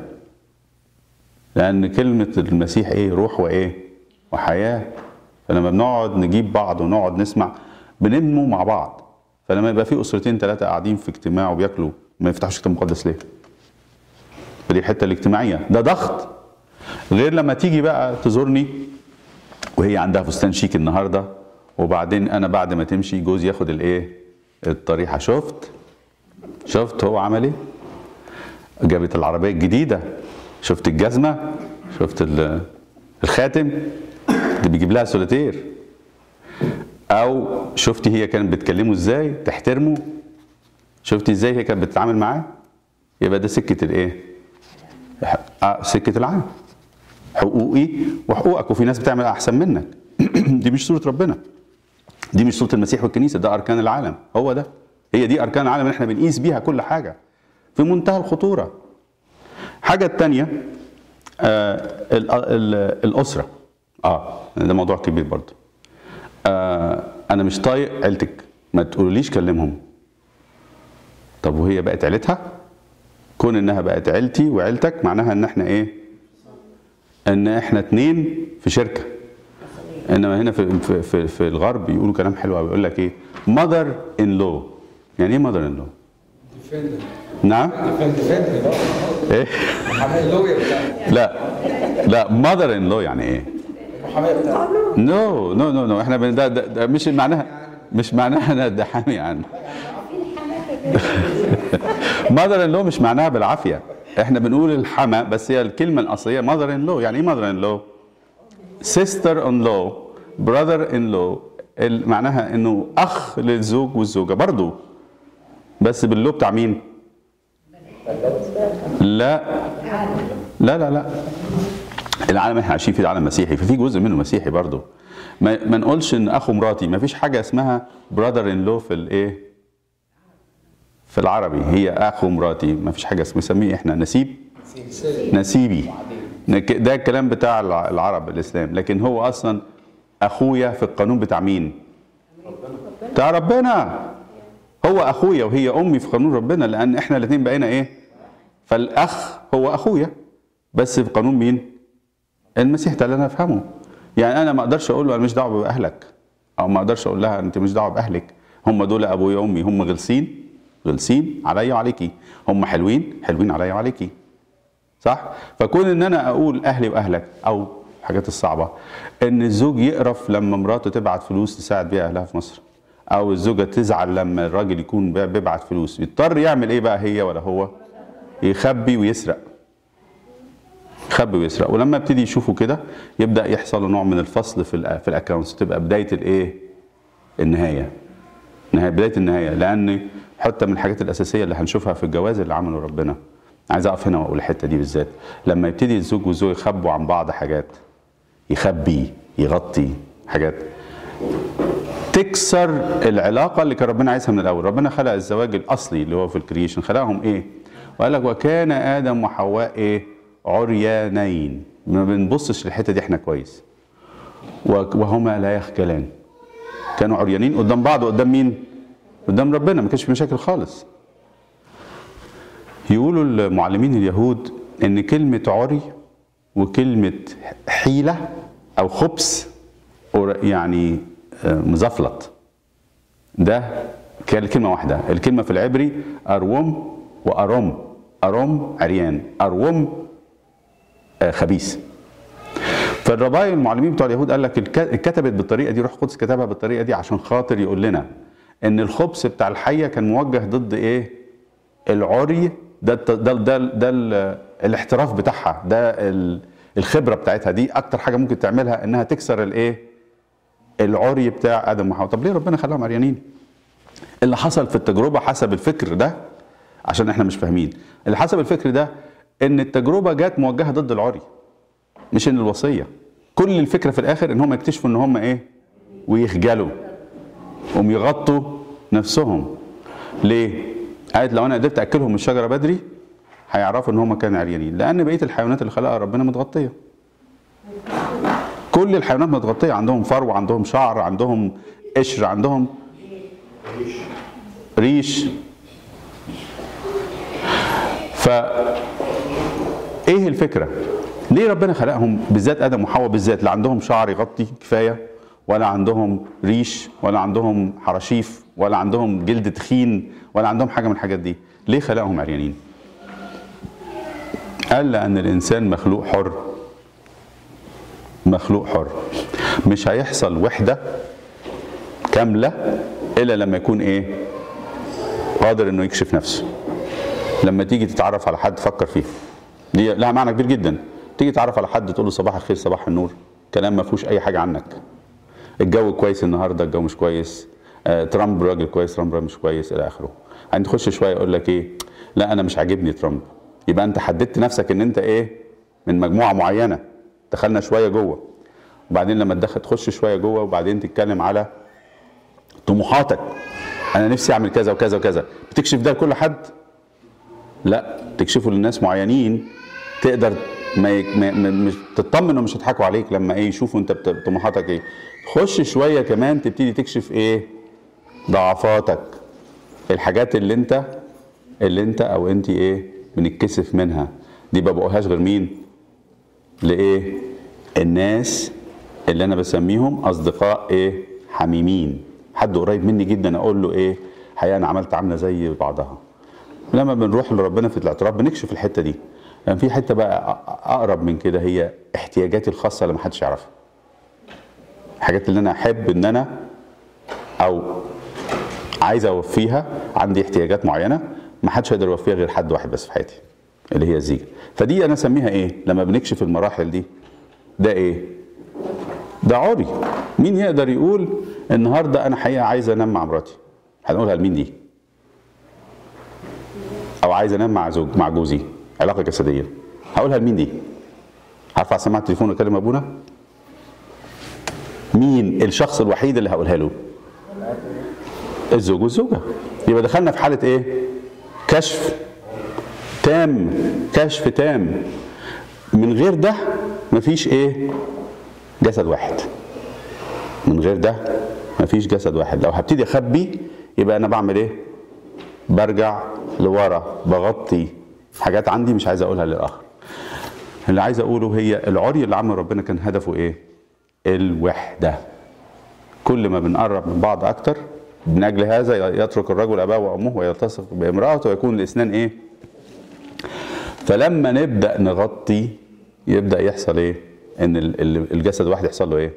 لان كلمه المسيح ايه روح وايه وحياه فلما بنقعد نجيب بعض ونقعد نسمع بننمو مع بعض فلما يبقى في اسرتين ثلاثه قاعدين في اجتماع وبياكلوا ما يفتحوش كتاب مقدس ليه؟ فدي الحته الاجتماعيه ده ضغط غير لما تيجي بقى تزورني وهي عندها فستان شيك النهارده وبعدين انا بعد ما تمشي جوزي ياخد الايه؟ الطريحه شفت؟ شفت هو عمل ايه؟ جابت العربيه الجديده شفت الجزمه شفت ال- الخاتم ده بيجيب لها سوليتير او شفتي هي كانت بتكلمه ازاي تحترمه شفتي ازاي هي كانت بتتعامل معاه يبقى ده سكه الايه آه سكه العالم حقوقي وحقوقك وفي ناس بتعمل احسن منك دي مش صوره ربنا دي مش صوره المسيح والكنيسه ده اركان العالم هو ده هي دي اركان العالم اللي احنا بنقيس بيها كل حاجه في منتهى الخطوره حاجه التانية آه ال- ال- الاسره اه ده موضوع كبير برضه آه انا مش طايق عيلتك ما تقوليش كلمهم طب وهي بقت عيلتها كون انها بقت عيلتي وعيلتك معناها ان احنا ايه ان احنا اتنين في شركه انما هنا في في في, في الغرب يقولوا كلام حلو قوي يقول لك ايه ماذر ان لو يعني ايه ماذر ان لو ديفندر نعم ديفند ديفند بقى ايه المحامي اللوير بتاعي لا لا ماذر ان لو يعني ايه المحامي بتاعي نو نو نو نو احنا بن- ده, ده, ده مش معناها مش معناها انا ده حامي عنه ماذر ان لو مش معناها بالعافيه احنا بنقول الحما بس هي الكلمه الاصليه ماذر ان لو يعني ايه ماذر ان لو سيستر ان لو براذر ان لو معناها انه اخ للزوج والزوجه برضه بس باللو بتاع مين لا لا لا لا العالم اللي احنا عايشين فيه ده عالم مسيحي ففي جزء منه مسيحي برضه ما, ما نقولش ان اخو مراتي ما فيش حاجه اسمها برادر ان لو في الايه في العربي هي اخو مراتي ما فيش حاجه اسمها نسميه احنا نسيب نسيبي نك- ده الكلام بتاع الع- العرب الاسلام لكن هو اصلا اخويا في القانون بتاع مين بتاع ربنا هو اخويا وهي امي في قانون ربنا لان احنا الاثنين بقينا ايه فالاخ هو اخويا بس في قانون مين المسيح ده اللي انا افهمه يعني انا ما اقدرش اقول له انا مش دعوه باهلك او ما اقدرش اقول لها انت مش دعوه باهلك هم دول ابويا وامي هم غلسين غلسين عليا وعليكي هم حلوين حلوين عليا وعليكي صح فكون ان انا اقول اهلي واهلك او الحاجات الصعبه ان الزوج يقرف لما مراته تبعت فلوس تساعد بيها اهلها في مصر او الزوجه تزعل لما الراجل يكون بي- بيبعت فلوس يضطر يعمل ايه بقى هي ولا هو يخبي ويسرق يخبي ويسرق ولما ابتدي يشوفوا كده يبدا يحصل نوع من الفصل في ال في الاكونتس تبقى بدايه الايه النهايه نهايه بدايه النهايه لان حتى من الحاجات الاساسيه اللي هنشوفها في الجواز اللي عمله ربنا عايز اقف هنا واقول الحته دي بالذات لما يبتدي الزوج والزوجه يخبوا عن بعض حاجات يخبي يغطي حاجات تكسر العلاقه اللي كان ربنا عايزها من الاول ربنا خلق الزواج الاصلي اللي هو في الكرييشن خلقهم ايه وقال لك وكان ادم وحواء ايه عريانين ما بنبصش للحته دي احنا كويس وهما لا يخجلان كانوا عريانين قدام بعض وقدام مين قدام ربنا ما كانش في مشاكل خالص يقولوا المعلمين اليهود ان كلمه عري وكلمه حيله او خبث قر- يعني آه، مزفلط ده كان كلمه واحده الكلمه في العبري اروم وارم ارم عريان اروم آه، خبيث فالرباية المعلمين بتوع اليهود قال لك الك- اتكتبت بالطريقه دي روح القدس كتبها بالطريقه دي عشان خاطر يقول لنا ان الخبث بتاع الحيه كان موجه ضد ايه؟ العري ده الت- ده ده, ده ال- الاحتراف بتاعها ده ال- الخبره بتاعتها دي اكتر حاجه ممكن تعملها انها تكسر الايه؟ العري بتاع ادم وحواء طب ليه ربنا خلاهم عريانين؟ اللي حصل في التجربه حسب الفكر ده عشان احنا مش فاهمين اللي حسب الفكر ده ان التجربه جت موجهه ضد العري مش ان الوصيه كل الفكره في الاخر ان هم يكتشفوا ان هم ايه ويخجلوا هم يغطوا نفسهم ليه قالت لو انا قدرت اكلهم من الشجره بدري هيعرفوا ان هم كانوا عريانين لان بقيه الحيوانات اللي خلقها ربنا متغطيه كل الحيوانات متغطيه عندهم فرو عندهم شعر عندهم قشر عندهم ريش ف ايه الفكره ليه ربنا خلقهم بالذات ادم وحواء بالذات لا عندهم شعر يغطي كفايه ولا عندهم ريش ولا عندهم حراشيف ولا عندهم جلد تخين ولا عندهم حاجه من الحاجات دي ليه خلقهم عريانين قال لان الانسان مخلوق حر مخلوق حر مش هيحصل وحده كامله الا لما يكون ايه قادر انه يكشف نفسه لما تيجي تتعرف على حد فكر فيه دي لها معنى كبير جدا تيجي تتعرف على حد تقول له صباح الخير صباح النور كلام ما فيهوش اي حاجه عنك الجو كويس النهارده الجو مش كويس آه ترامب راجل كويس ترامب راجل مش كويس الى اخره عندي تخش شويه يقول لك ايه لا انا مش عاجبني ترامب يبقى انت حددت نفسك ان انت ايه من مجموعه معينه دخلنا شويه جوه وبعدين لما تدخل تخش شويه جوه وبعدين تتكلم على طموحاتك انا نفسي اعمل كذا وكذا وكذا بتكشف ده لكل حد لا تكشفه للناس معينين تقدر ما, يك... ما... ما مش تطمن انه مش هيضحكوا عليك لما ايه يشوفوا انت بت... طموحاتك ايه خش شويه كمان تبتدي تكشف ايه ضعفاتك الحاجات اللي انت اللي انت او انت ايه بنتكسف منها دي ما بقوهاش غير مين لايه الناس اللي انا بسميهم اصدقاء ايه حميمين حد قريب مني جدا اقول له ايه حقيقه انا عملت عامله زي بعضها لما بنروح لربنا في الاعتراف بنكشف الحته دي يعني في حته بقى اقرب من كده هي احتياجاتي الخاصه اللي محدش يعرفها الحاجات اللي انا احب ان انا او عايز اوفيها عندي احتياجات معينه ما حدش يقدر يوفيها غير حد واحد بس في حياتي اللي هي الزيجه فدي انا اسميها ايه لما بنكشف المراحل دي ده ايه ده عري مين يقدر يقول النهارده انا حقيقه عايز انام مع مراتي هنقولها لمين دي او عايز انام مع زوج مع جوزي علاقه جسديه هقولها لمين دي هرفع سماعه التليفون واكلم ابونا مين الشخص الوحيد اللي هقولها له الزوج والزوجه يبقى دخلنا في حاله ايه كشف تام كشف تام من غير ده مفيش ايه جسد واحد من غير ده مفيش جسد واحد لو هبتدي اخبي يبقى انا بعمل ايه برجع لورا بغطي حاجات عندي مش عايز اقولها للاخر اللي عايز اقوله هي العري اللي عمل ربنا كان هدفه ايه الوحده كل ما بنقرب من بعض اكتر من اجل هذا يترك الرجل اباه وامه ويلتصق بامراته ويكون الاثنان ايه فلما نبدا نغطي يبدا يحصل ايه ان ال- ال- الجسد الواحد يحصل له ايه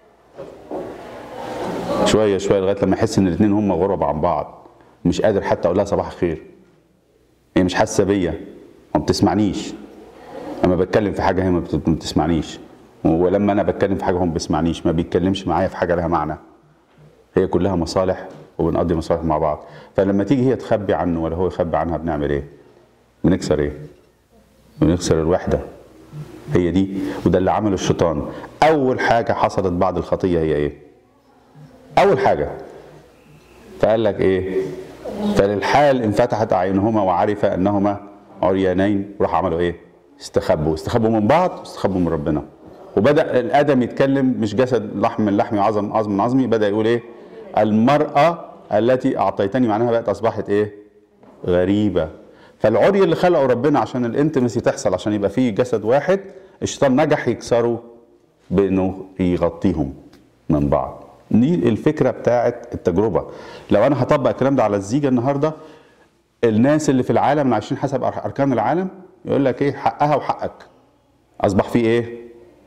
شويه شويه لغايه لما يحس ان الاثنين هم غرب عن بعض مش قادر حتى اقول لها صباح الخير هي مش حاسه بيا ما بتسمعنيش اما بتكلم في حاجه هي ما بت- ما بتسمعنيش ولما انا بتكلم في حاجه هو ما بيسمعنيش ما بيتكلمش معايا في حاجه لها معنى هي كلها مصالح وبنقضي مصالح مع بعض فلما تيجي هي تخبي عنه ولا هو يخبي عنها بنعمل ايه بنكسر ايه بنكسر الوحده هي دي وده اللي عمله الشيطان اول حاجه حصلت بعد الخطيه هي ايه اول حاجه فقال لك ايه فللحال انفتحت اعينهما وعرف انهما عريانين وراح عملوا ايه استخبوا استخبوا من بعض واستخبوا من ربنا وبدا الادم يتكلم مش جسد لحم من لحمي وعظم عظم من عظمي بدا يقول ايه المراه التي اعطيتني معناها بقت اصبحت ايه غريبه فالعري اللي خلقه ربنا عشان الانتمسي تحصل عشان يبقى فيه جسد واحد الشيطان نجح يكسره بانه يغطيهم من بعض دي الفكره بتاعت التجربه لو انا هطبق الكلام ده على الزيجه النهارده الناس اللي في العالم اللي عايشين حسب أر- اركان العالم يقول لك ايه حقها وحقك اصبح في ايه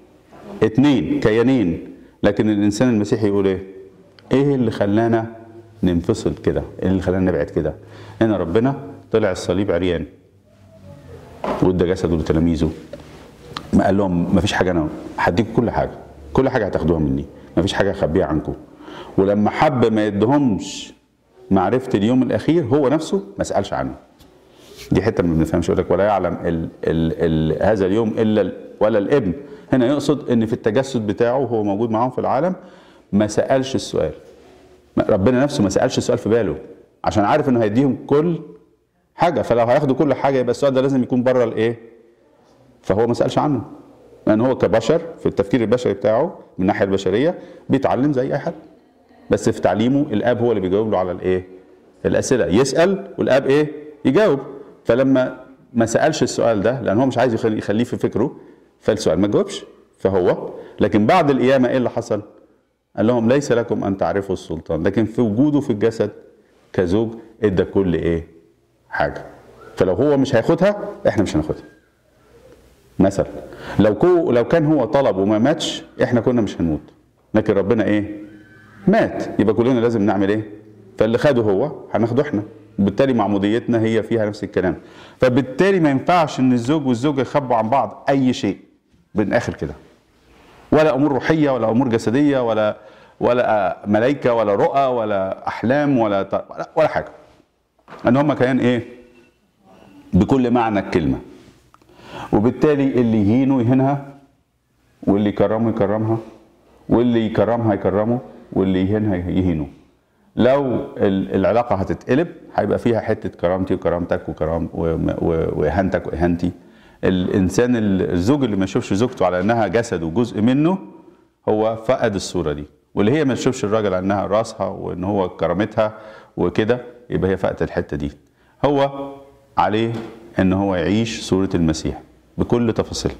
اتنين كيانين لكن الانسان المسيحي يقول ايه ايه اللي خلانا ننفصل كده ايه اللي خلانا نبعد كده هنا ربنا طلع الصليب عريان وادى جسده لتلاميذه ما قال لهم ما فيش حاجه انا هديكم كل حاجه كل حاجه هتاخدوها مني ما فيش حاجه هخبيها عنكم ولما حب ما يدهمش معرفه اليوم الاخير هو نفسه ما سالش عنه دي حته ما بنفهمش يقول لك ولا يعلم ال ال ال هذا اليوم الا ال ولا الابن هنا يقصد ان في التجسد بتاعه هو موجود معاهم في العالم ما سالش السؤال ما- ربنا نفسه ما سالش السؤال في باله عشان عارف انه هيديهم كل حاجه فلو هياخدوا كل حاجه يبقى السؤال ده لازم يكون بره الايه فهو ما سالش عنه لان هو كبشر في التفكير البشري بتاعه من الناحيه البشريه بيتعلم زي اي حد بس في تعليمه الاب هو اللي بيجاوب له على الايه الاسئله يسال والاب ايه يجاوب فلما ما سالش السؤال ده لان هو مش عايز يخلي- يخليه في فكره فالسؤال ما جاوبش فهو لكن بعد القيامه ايه اللي حصل قال لهم ليس لكم ان تعرفوا السلطان لكن في وجوده في الجسد كزوج ادى كل ايه حاجه فلو هو مش هياخدها احنا مش هناخدها مثلا لو كو لو كان هو طلب وما ماتش احنا كنا مش هنموت لكن ربنا ايه مات يبقى كلنا لازم نعمل ايه فاللي خده هو هناخده احنا وبالتالي معموديتنا هي فيها نفس الكلام فبالتالي ما ينفعش ان الزوج والزوجه يخبوا عن بعض اي شيء من الاخر كده ولا امور روحيه ولا امور جسديه ولا ولا ملائكه ولا رؤى ولا احلام ولا ط- ولا- ولا حاجه ان هم كيان ايه بكل معنى الكلمه وبالتالي اللي يهينه يهينها واللي يكرمه يكرمها واللي يكرمها يكرمه واللي يهينها يهينه لو ال- العلاقه هتتقلب هيبقى فيها حته كرامتي وكرامتك وكرام و- و- واهانتك واهانتي الانسان ال- الزوج اللي ما يشوفش زوجته على انها جسد وجزء منه هو فقد الصوره دي واللي هي ما تشوفش الراجل على انها راسها وان هو كرامتها وكده يبقى هي فقدت الحته دي هو عليه ان هو يعيش صوره المسيح بكل تفاصيلها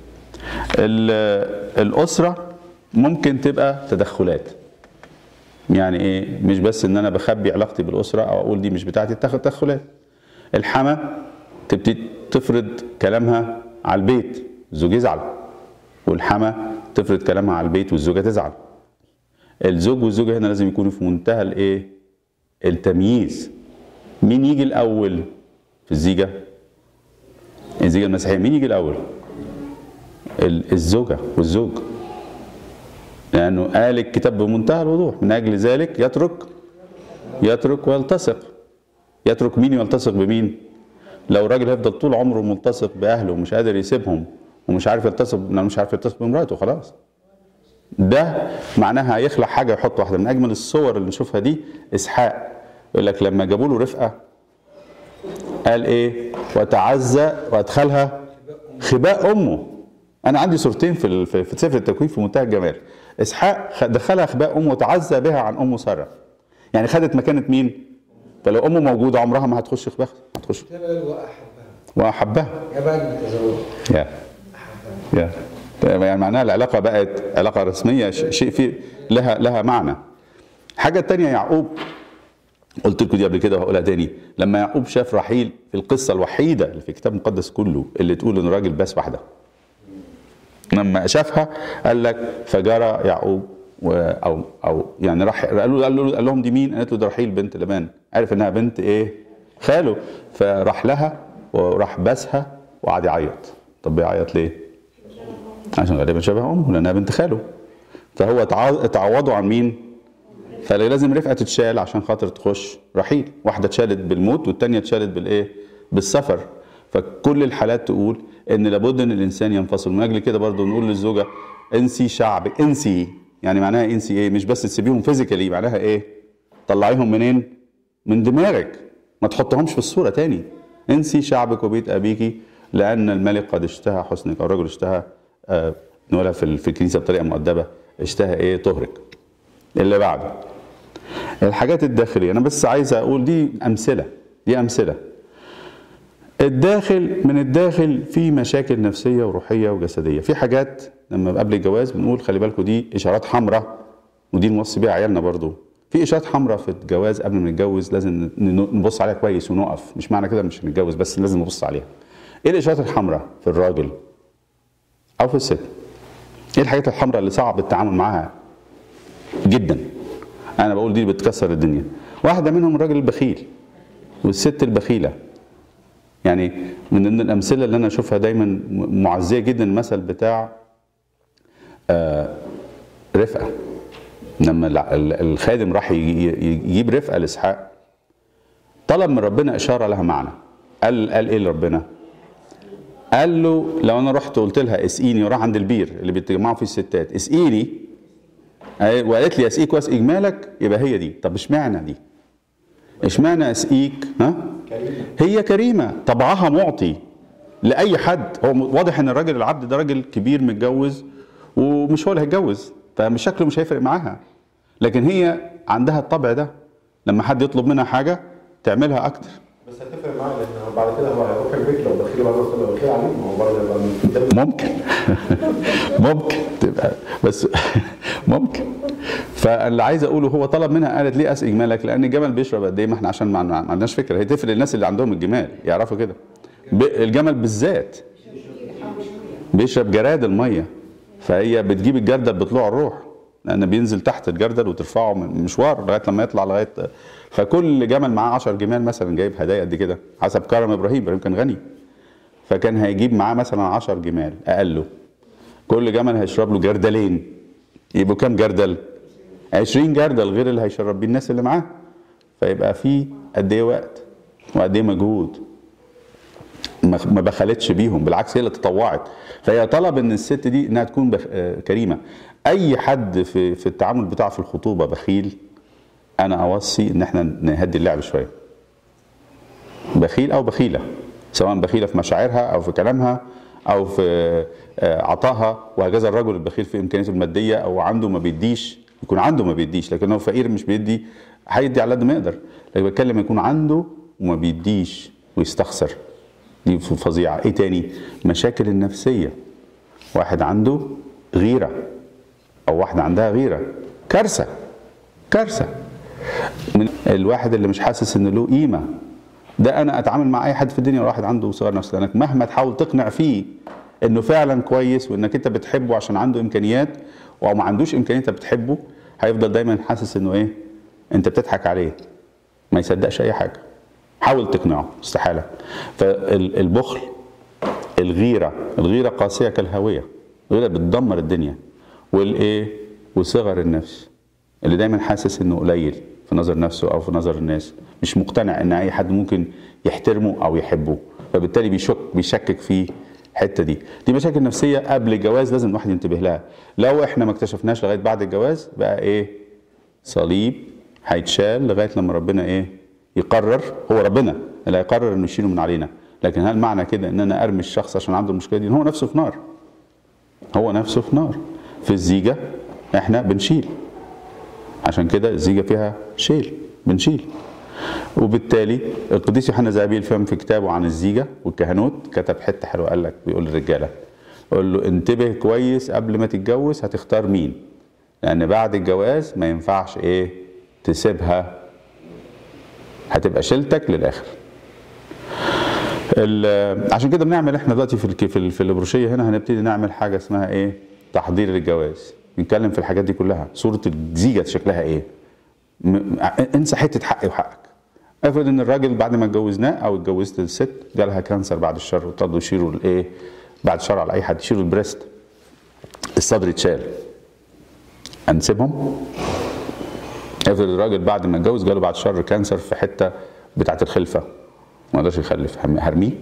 ال- الاسره ممكن تبقى تدخلات يعني ايه مش بس ان انا بخبي علاقتي بالاسره او اقول دي مش بتاعتي تاخد تدخلات الحما تبتدي تفرض كلامها على البيت الزوج يزعل والحما تفرض كلامها على البيت والزوجه تزعل الزوج والزوجه هنا لازم يكونوا في منتهى الايه التمييز مين يجي الاول في الزيجه الزيجه المسيحيه مين يجي الاول ال- الزوجه والزوج لأنه قال الكتاب بمنتهى الوضوح من أجل ذلك يترك يترك ويلتصق يترك مين يلتصق بمين لو راجل هيفضل طول عمره ملتصق بأهله ومش قادر يسيبهم ومش عارف يلتصق مش عارف يلتصق بمراته خلاص ده معناها هيخلق حاجه يحط واحده من اجمل الصور اللي نشوفها دي اسحاق يقول لك لما جابوا له رفقه قال ايه وتعزى وادخلها خباء امه انا عندي صورتين في ال- في في سفر التكوين في منتهى الجمال اسحاق خ- دخلها خباء امه وتعزى بها عن امه ساره يعني خدت مكانه مين فلو امه موجوده عمرها ما هتخش خباء هتخش تبقى واحبها واحبها يا بعد المتزوج يا يا يعني معناها العلاقه بقت علاقه رسميه ش- شيء في لها لها معنى الحاجه الثانيه يعقوب قلت لكم دي قبل كده وهقولها تاني لما يعقوب شاف رحيل في القصه الوحيده اللي في الكتاب المقدس كله اللي تقول ان الراجل بس واحده لما شافها قال لك فجرى يعقوب و او او يعني راح قال له قال له قال لهم دي مين؟ قالت له ده رحيل بنت لبان عرف انها بنت ايه؟ خاله فراح لها وراح باسها وقعد يعيط طب بيعيط ليه؟ عشان غالبا شبه امه لانها بنت خاله فهو اتعا- اتعوضوا عن مين؟ فلازم رفقه تتشال عشان خاطر تخش رحيل واحده اتشالت بالموت والتانيه اتشالت بالايه؟ بالسفر فكل الحالات تقول ان لابد ان الانسان ينفصل من اجل كده برضو نقول للزوجه انسي شعبك انسي يعني معناها انسي ايه؟ مش بس تسيبيهم فيزيكالي معناها ايه؟ طلعيهم منين؟ من دماغك ما تحطهمش في الصوره تاني انسي شعبك وبيت ابيك لان الملك قد اشتهى حسنك او الرجل اشتهى آه نقولها في في الكنيسه بطريقه مؤدبه اشتهى ايه؟ طهرك اللي بعده الحاجات الداخليه انا بس عايز اقول دي امثله دي امثله الداخل من الداخل في مشاكل نفسيه وروحيه وجسديه في حاجات لما قبل الجواز بنقول خلي بالكم دي اشارات حمراء ودي نوصي بيها عيالنا برضو في اشارات حمراء في الجواز قبل ما نتجوز لازم ن- نبص عليها كويس ونقف مش معنى كده مش هنتجوز بس لازم نبص عليها ايه الاشارات الحمراء في الراجل او في الست ايه الحاجات الحمراء اللي صعب التعامل معاها جدا انا بقول دي بتكسر الدنيا واحده منهم الراجل البخيل والست البخيله يعني من ضمن الامثله اللي انا اشوفها دايما م- معزيه جدا المثل بتاع آه، رفقه لما الع- ال- الخادم راح يجي- يجيب رفقه لاسحاق طلب من ربنا اشاره لها معنى قال قال ايه لربنا؟ قال له لو انا رحت قلت لها اسقيني وراح عند البير اللي بيتجمعوا فيه الستات اسقيني أي- وقالت لي اسقيك واسقي جمالك يبقى هي دي طب اشمعنى دي؟ اشمعنى اسقيك ها؟ هي كريمه طبعها معطي لاي حد هو م- واضح ان الراجل العبد ده راجل كبير متجوز ومش هو اللي هيتجوز فمش شكله مش هيفرق معاها لكن هي عندها الطبع ده لما حد يطلب منها حاجه تعملها اكتر بس هتفرق معاه لان بعد كده هو هيروح البيت لو دخيل بعد كده لو دخيل عليه ما هو برضه يبقى من قدام ممكن ممكن تبقى بس ممكن فاللي عايز اقوله هو طلب منها قالت ليه اسقي جمالك لان الجمل بيشرب قد ايه ما احنا عشان ما ما عندناش فكره هي تفرق الناس اللي عندهم الجمال يعرفوا كده ب- الجمل بالذات بيشرب جراد الميه فهي بتجيب الجردل بطلوع الروح لان بينزل تحت الجردل وترفعه من مشوار لغايه لما يطلع لغايه فكل جمل معاه 10 جمال مثلا جايب هدايا قد كده حسب كرم ابراهيم ابراهيم كان غني فكان هيجيب معاه مثلا 10 جمال اقله كل جمل هيشرب له جردلين يبقوا كام جردل 20 جردل غير اللي هيشرب بيه الناس اللي معاه فيبقى في قد ايه وقت وقد ايه مجهود ما ما بخلتش بيهم بالعكس هي اللي تطوعت فهي طلب ان الست دي انها تكون بخ... آه، كريمه اي حد في في التعامل بتاعه في الخطوبه بخيل انا اوصي ان احنا نهدي اللعب شويه بخيل او بخيله سواء بخيله في مشاعرها او في كلامها او في آه، عطائها وهكذا الرجل البخيل في امكانياته الماديه او عنده ما بيديش يكون عنده ما بيديش لكن هو فقير مش بيدي هيدي على قد ما يقدر لكن بتكلم يكون عنده وما بيديش ويستخسر دي فظيعه ايه تاني مشاكل النفسيه واحد عنده غيره او واحده عندها غيره كارثه كارثه من الواحد اللي مش حاسس ان له قيمه ده انا اتعامل مع اي حد في الدنيا واحد عنده صغر نفس لانك مهما تحاول تقنع فيه انه فعلا كويس وانك انت بتحبه عشان عنده امكانيات او ما عندوش امكانيات انت بتحبه هيفضل دايما حاسس انه ايه انت بتضحك عليه ما يصدقش اي حاجه حاول تقنعه استحاله فالبخل الغيره الغيره قاسيه كالهاويه الغيره بتدمر الدنيا والايه وصغر النفس اللي دايما حاسس انه قليل في نظر نفسه او في نظر الناس مش مقتنع ان اي حد ممكن يحترمه او يحبه فبالتالي بيشك بيشكك في الحته دي دي مشاكل نفسيه قبل الجواز لازم الواحد ينتبه لها لو احنا ما اكتشفناش لغايه بعد الجواز بقى ايه صليب هيتشال لغايه لما ربنا ايه يقرر هو ربنا اللي هيقرر انه يشيله من علينا لكن هل معنى كده ان انا ارمي الشخص عشان عنده المشكله دي هو نفسه في نار هو نفسه في نار في الزيجه احنا بنشيل عشان كده الزيجه فيها شيل بنشيل وبالتالي القديس يوحنا زابيل فهم في كتابه عن الزيجه والكهنوت كتب حته حلوه قال لك بيقول للرجاله قول له انتبه كويس قبل ما تتجوز هتختار مين لان بعد الجواز ما ينفعش ايه تسيبها هتبقى شيلتك للاخر ال- عشان كده بنعمل احنا دلوقتي في الك- في ال- في البروشيه هنا هنبتدي نعمل حاجه اسمها ايه تحضير للجواز نتكلم في الحاجات دي كلها صوره الزيجه شكلها ايه م- انسى حته حقي وحقك افرض ان الراجل بعد ما اتجوزناه او اتجوزت الست جالها كانسر بعد الشر وابتدوا يشيلوا الايه بعد الشر على اي حد يشيلوا البريست الصدر اتشال هنسيبهم افرض الراجل بعد ما اتجوز جاله بعد شر كانسر في حته بتاعه الخلفه ما قدرش يخلف هم- هرميه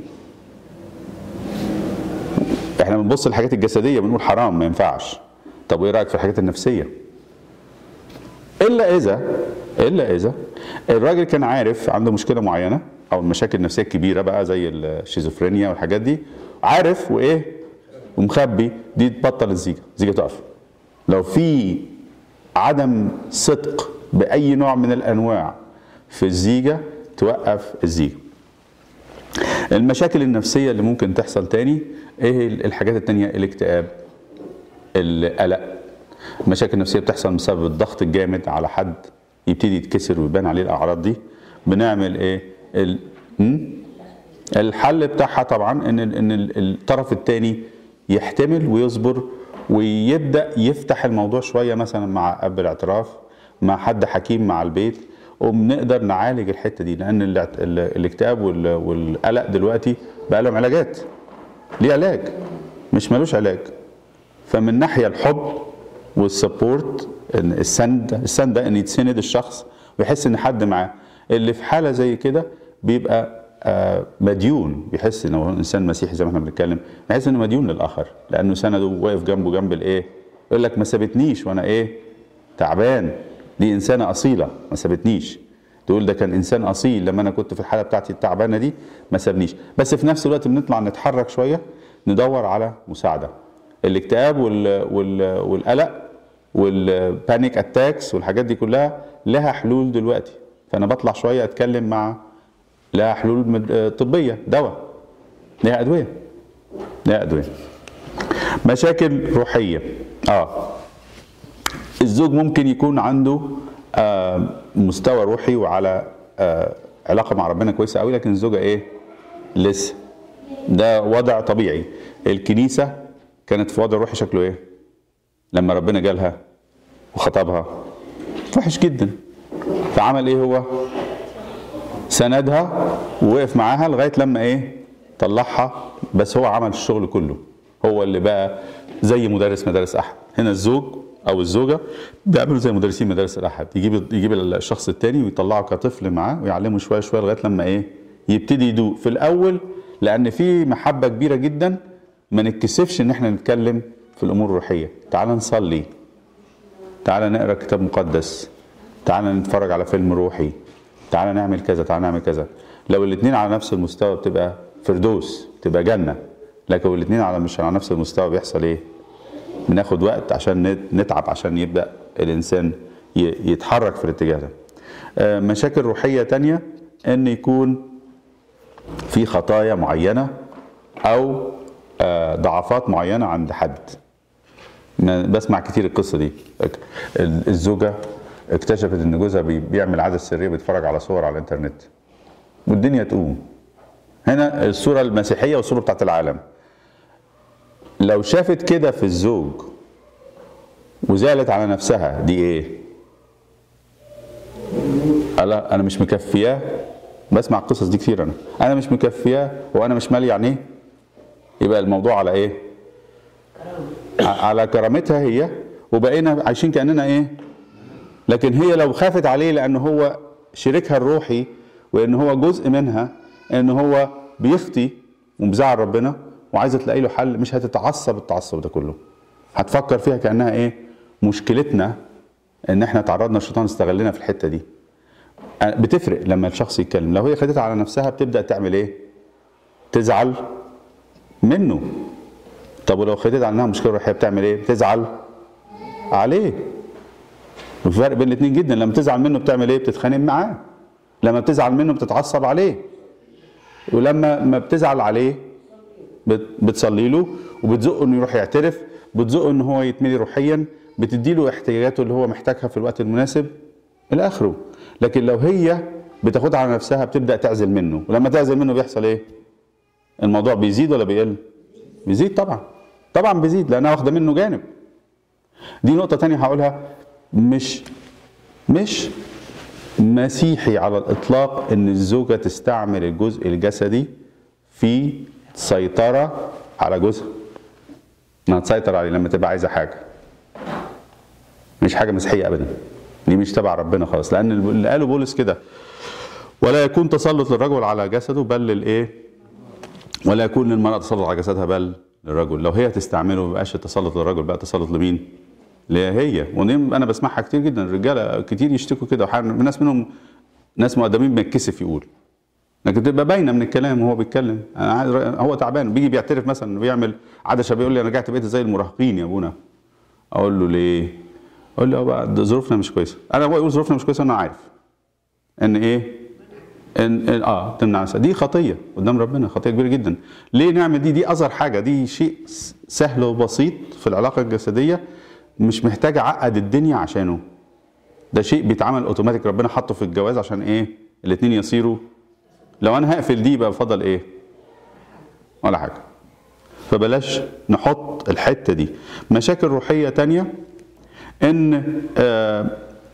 احنا بنبص للحاجات الجسديه بنقول حرام ما ينفعش طب وايه رايك في الحاجات النفسيه الا اذا الا اذا الراجل كان عارف عنده مشكله معينه او المشاكل النفسيه الكبيره بقى زي الشيزوفرينيا والحاجات دي عارف وايه ومخبي دي تبطل الزيجه الزيجه تقف لو في عدم صدق باي نوع من الانواع في الزيجه توقف الزيجه المشاكل النفسيه اللي ممكن تحصل تاني ايه الحاجات التانيه الاكتئاب القلق المشاكل النفسيه بتحصل بسبب الضغط الجامد على حد يبتدي يتكسر ويبان عليه الاعراض دي بنعمل ايه ال... م? الحل بتاعها طبعا ان ال- ان ال- الطرف الثاني يحتمل ويصبر ويبدا يفتح الموضوع شويه مثلا مع اب الاعتراف مع حد حكيم مع البيت وبنقدر نعالج الحته دي لان الاعت- ال- الاكتئاب وال- والقلق دلوقتي بقى لهم علاجات ليه علاج مش ملوش علاج فمن ناحيه الحب والسبورت إن السند السند ده ان يتسند الشخص ويحس ان حد معاه اللي في حاله زي كده بيبقى آه، مديون بيحس انه هو انسان مسيحي زي ما احنا بنتكلم بيحس انه مديون للاخر لانه سنده واقف جنبه جنب الايه يقول لك ما سابتنيش وانا ايه تعبان دي انسانه اصيله ما سابتنيش تقول ده كان انسان اصيل لما انا كنت في الحاله بتاعتي التعبانه دي ما سابنيش بس في نفس الوقت بنطلع نتحرك شويه ندور على مساعده الاكتئاب وال وال والقلق والبانيك اتاكس والحاجات دي كلها لها حلول دلوقتي فانا بطلع شويه اتكلم مع لها حلول مد- طبيه دواء لها ادويه لها ادويه مشاكل روحيه اه الزوج ممكن يكون عنده آه، مستوى روحي وعلى آه، علاقه مع ربنا كويسه قوي لكن الزوجه ايه لسه ده وضع طبيعي الكنيسه كانت في وضع روحي شكله ايه لما ربنا جالها وخطبها وحش جدا فعمل ايه هو سندها ووقف معاها لغايه لما ايه طلعها بس هو عمل الشغل كله هو اللي بقى زي مدرس مدارس احد هنا الزوج او الزوجه بيعملوا زي مدرسين مدارس الاحد يجيب يجيب الشخص التاني ويطلعه كطفل معاه ويعلمه شويه شويه لغايه لما ايه يبتدي يدوق في الاول لان في محبه كبيره جدا ما نتكسفش ان احنا نتكلم في الامور الروحيه تعال نصلي تعال نقرا كتاب مقدس تعال نتفرج على فيلم روحي تعال نعمل كذا تعال نعمل كذا لو الاثنين على نفس المستوى بتبقى فردوس تبقى جنه لكن لو الاثنين على مش على نفس المستوى بيحصل ايه بناخد وقت عشان نت- نتعب عشان يبدا الانسان ي- يتحرك في الاتجاه ده آه، مشاكل روحيه تانية ان يكون في خطايا معينه او آه، ضعفات معينه عند حد ما- بسمع كتير القصه دي ال- الزوجه اكتشفت ان جوزها بي- بيعمل عاده سريه بيتفرج على صور على الانترنت والدنيا تقوم هنا الصوره المسيحيه والصوره بتاعت العالم لو شافت كده في الزوج وزعلت على نفسها دي ايه قال انا مش مكفياه بسمع القصص دي كتير انا انا مش مكفياه وانا مش مالي يعني ايه يبقى الموضوع على ايه ع- على كرامتها هي وبقينا عايشين كاننا ايه لكن هي لو خافت عليه لان هو شريكها الروحي وان هو جزء منها ان هو بيخطي ومزعل ربنا وعايزه تلاقي له حل مش هتتعصب التعصب ده كله هتفكر فيها كانها ايه مشكلتنا ان احنا تعرضنا الشيطان استغلنا في الحته دي بتفرق لما الشخص يتكلم لو هي خدتها على نفسها بتبدا تعمل ايه تزعل منه طب ولو خدت على انها مشكله روحيه بتعمل ايه بتزعل عليه في فرق بين الاثنين جدا لما تزعل منه بتعمل ايه بتتخانق معاه لما بتزعل منه بتتعصب عليه ولما ما بتزعل عليه بت- بتصلي له وبتزقه انه يروح يعترف بتزقه ان هو يتملي روحيا بتدي له احتياجاته اللي هو محتاجها في الوقت المناسب الى اخره لكن لو هي بتاخدها على نفسها بتبدا تعزل منه ولما تعزل منه بيحصل ايه الموضوع بيزيد ولا بيقل بيزيد طبعا طبعا بيزيد لانها واخده منه جانب دي نقطه تانية هقولها مش مش مسيحي على الاطلاق ان الزوجه تستعمل الجزء الجسدي في سيطره على جوزها انها تسيطر عليه لما تبقى عايزه حاجه مش حاجه مسيحيه ابدا دي مش تبع ربنا خالص لان اللي قاله بولس كده ولا يكون تسلط للرجل على جسده بل للايه ولا يكون للمراه تسلط على جسدها بل للرجل لو هي تستعمله ما بقاش التسلط للرجل بقى تسلط لمين اللي هي ودي انا بسمعها كتير جدا الرجاله كتير يشتكوا كده وحن- ناس منهم ناس مقدمين بيتكسف يقول لكن تبقى باينه من الكلام وهو بيتكلم انا عايز هو تعبان بيجي بيعترف مثلا إنه بيعمل عدشه بيقول لي انا رجعت بقيت زي المراهقين يا ابونا اقول له ليه؟ اقول له بقى ده ظروفنا مش كويسه انا هو يقول ظروفنا مش كويسه انا عارف ان ايه؟ ان, إن اه تمنع نفسها دي خطيه قدام ربنا خطيه كبيره جدا ليه نعمل دي دي اصغر حاجه دي شيء س- سهل وبسيط في العلاقه الجسديه مش محتاج اعقد الدنيا عشانه ده شيء بيتعمل اوتوماتيك ربنا حطه في الجواز عشان ايه الاثنين يصيروا لو انا هقفل دي يبقى فضل ايه ولا حاجه فبلاش نحط الحته دي مشاكل روحيه تانية ان آه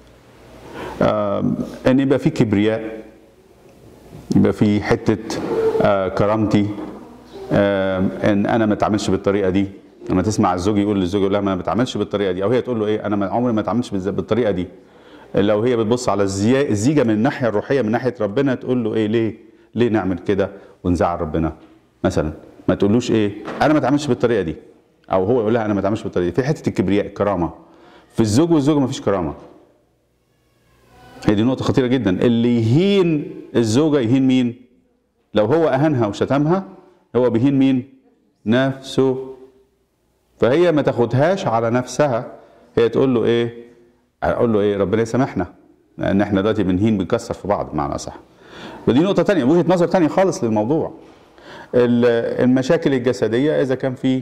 آه ان يبقى في كبرياء يبقى في حته آه كرامتي آه ان انا ما اتعاملش بالطريقه دي لما تسمع الزوج يقول للزوج يقول لها ما بتعاملش بالطريقه دي او هي تقول له ايه انا ما- عمري ما اتعاملش بالز- بالطريقه دي لو هي بتبص على الزيا- الزيجه من الناحيه الروحيه من ناحيه ربنا تقول له ايه ليه ليه نعمل كده ونزعل ربنا مثلا ما تقولوش ايه انا ما اتعاملش بالطريقه دي او هو يقول لها انا ما اتعاملش بالطريقه دي في حته الكبرياء الكرامه في الزوج والزوجه ما فيش كرامه هي دي نقطة خطيرة جدا اللي يهين الزوجة يهين مين؟ لو هو أهانها وشتمها هو بيهين مين؟ نفسه فهي ما تاخدهاش على نفسها هي تقول له ايه؟ اقول له ايه؟ ربنا يسامحنا لأن احنا دلوقتي بنهين بنكسر في بعض بمعنى أصح. ودي نقطة تانية وجهة نظر تانية خالص للموضوع. ال- المشاكل الجسدية إذا كان في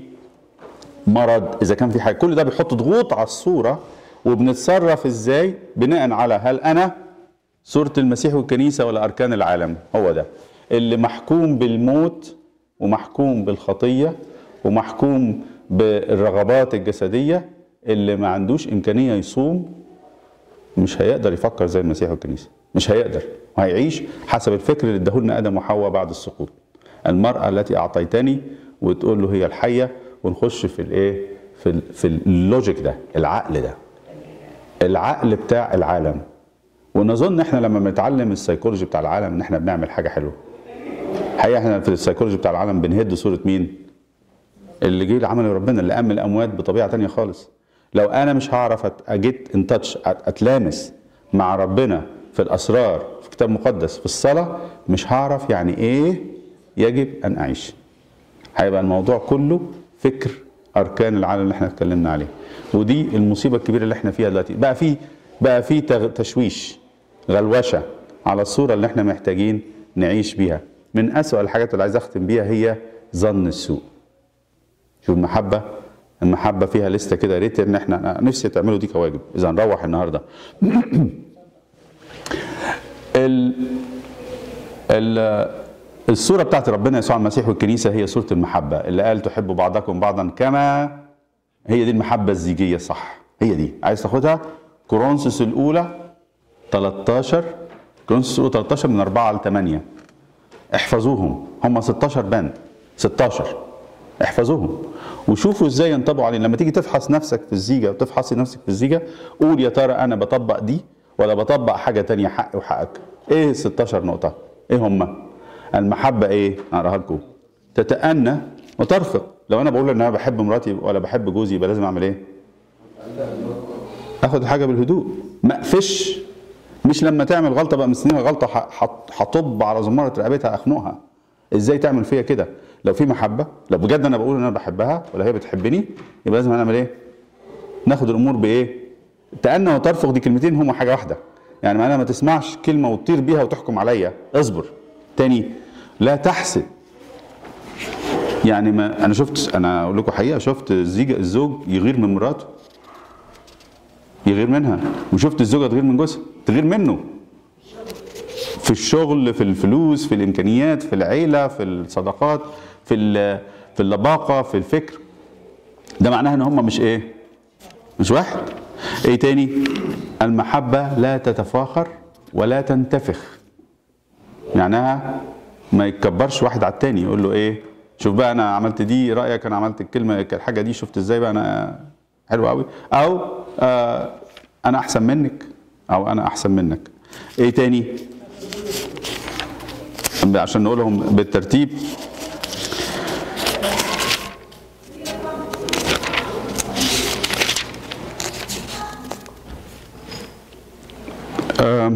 مرض اذا كان في حاجه كل ده بيحط ضغوط على الصوره وبنتصرف ازاي بناء على هل انا صوره المسيح والكنيسه ولا اركان العالم هو ده اللي محكوم بالموت ومحكوم بالخطيه ومحكوم بالرغبات الجسديه اللي ما عندوش امكانيه يصوم مش هيقدر يفكر زي المسيح والكنيسه مش هيقدر وهيعيش حسب الفكر اللي اداهولنا ادم وحواء بعد السقوط المراه التي اعطيتني وتقول له هي الحيه ونخش في الايه في ال في اللوجيك ده العقل ده العقل بتاع العالم ونظن احنا لما بنتعلم السيكولوجي بتاع العالم ان احنا بنعمل حاجه حلوه الحقيقه احنا في السيكولوجي بتاع العالم بنهد صوره مين اللي جه عمله ربنا اللي قام الاموات بطبيعه تانية خالص لو انا مش هعرف اجيت ان تاتش اتلامس مع ربنا في الاسرار في الكتاب المقدس في الصلاه مش هعرف يعني ايه يجب ان اعيش هيبقى الموضوع كله فكر اركان العالم اللي احنا اتكلمنا عليه ودي المصيبه الكبيره اللي احنا فيها دلوقتي بقى في بقى في تغ- تشويش غلوشه على الصوره اللي احنا محتاجين نعيش بيها من اسوأ الحاجات اللي عايز اختم بيها هي ظن السوء شوف المحبه المحبه فيها لسته كده يا ريت ان احنا أنا نفسي تعملوا دي كواجب اذا نروح النهارده ال ال الصورة بتاعت ربنا يسوع المسيح والكنيسة هي صورة المحبة اللي قال تحبوا بعضكم بعضا كما هي دي المحبة الزيجية صح هي دي عايز تاخدها كورنثوس الأولى 13 كورنثوس الأولى 13 من 4 ل 8 احفظوهم هم 16 بند 16 احفظوهم وشوفوا ازاي ينطبقوا علينا لما تيجي تفحص نفسك في الزيجه وتفحصي نفسك في الزيجه قول يا ترى انا بطبق دي ولا بطبق حاجه تانية حقي وحقك ايه ال 16 نقطه ايه هم المحبه ايه اقراها لكم تتأنى وترفق لو انا بقول ان انا بحب مراتي ولا بحب جوزي يبقى لازم اعمل ايه اخد الحاجه بالهدوء ما اقفش مش لما تعمل غلطه بقى مستنيها غلطه ح- ح- هطب على زماره رقبتها اخنقها ازاي تعمل فيا كده لو في محبه لو بجد انا بقول ان انا بحبها ولا هي بتحبني يبقى لازم نعمل ايه ناخد الامور بايه تأنى وترفق دي كلمتين هما حاجه واحده يعني معناها ما تسمعش كلمه وتطير بيها وتحكم عليا اصبر تاني لا تحسد يعني ما انا شفت انا اقول لكم حقيقه شفت الزيج الزوج يغير من مراته يغير منها وشفت الزوجه تغير من جوزها تغير منه في الشغل في الفلوس في الامكانيات في العيله في الصداقات في ال- في اللباقه في الفكر ده معناها ان هم مش ايه مش واحد ايه تاني المحبه لا تتفاخر ولا تنتفخ معناها ما يتكبرش واحد على التاني يقول له ايه شوف بقى انا عملت دي رايك انا عملت الكلمه الحاجه دي شفت ازاي بقى انا حلو قوي او آه انا احسن منك او انا احسن منك ايه تاني عشان نقولهم بالترتيب آم،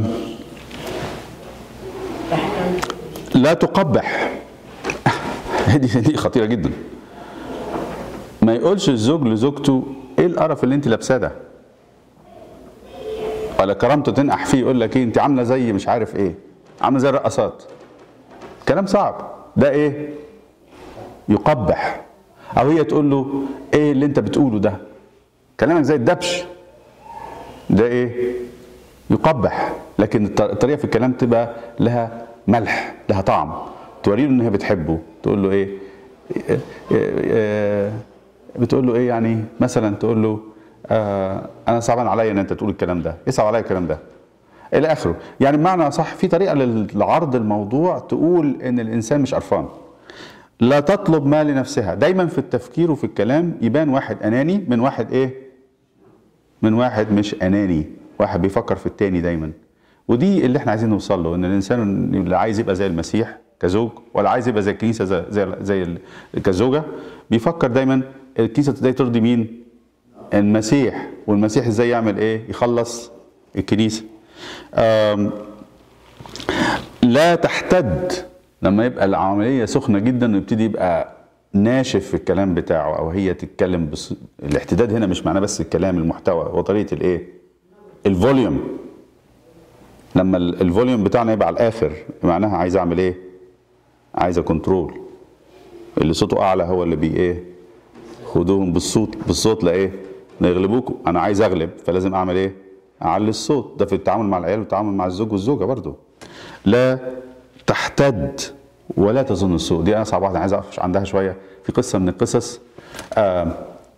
لا تقبح دي دي خطيره جدا ما يقولش الزوج لزوجته ايه القرف اللي انت لابساه ده ولا كرامته تنقح فيه يقول لك ايه انت عامله زي مش عارف ايه عامله زي الرقصات كلام صعب ده ايه يقبح او هي تقول له ايه اللي انت بتقوله ده كلامك زي الدبش ده ايه يقبح لكن الط- الطريقه في الكلام تبقى لها ملح لها طعم توري له ان هي بتحبه تقول له ايه إيه- إيه- بتقول له ايه يعني مثلا تقول له آه انا صعبان عليا ان انت تقول الكلام ده يصعب عليا الكلام ده الى اخره يعني بمعنى صح في طريقه لل- لعرض الموضوع تقول ان الانسان مش قرفان لا تطلب ما لنفسها دايما في التفكير وفي الكلام يبان واحد اناني من واحد ايه من واحد مش اناني واحد بيفكر في التاني دايما ودي اللي احنا عايزين نوصل له ان الانسان اللي عايز يبقى زي المسيح كزوج ولا عايز يبقى زي الكنيسه زي زي, زي ال- كزوجه بيفكر دايما الكنيسه ازاي ترضي مين المسيح والمسيح ازاي يعمل ايه يخلص الكنيسه آم، لا تحتد لما يبقى العمليه سخنه جدا ويبتدي يبقى ناشف في الكلام بتاعه او هي تتكلم بس الاحتداد هنا مش معناه بس الكلام المحتوى هو طريقه الايه الفوليوم لما ال- الفوليوم بتاعنا يبقى على الاخر معناها عايز اعمل ايه عايز كنترول اللي صوته اعلى هو اللي بي ايه خدوهم بالصوت بالصوت لا ايه لا يغلبوكم انا عايز اغلب فلازم اعمل ايه اعلي الصوت ده في التعامل مع العيال والتعامل مع الزوج والزوجه برضو لا تحتد ولا تظن السوء دي اصعب واحده عايز اقف عندها شويه في قصه من القصص آه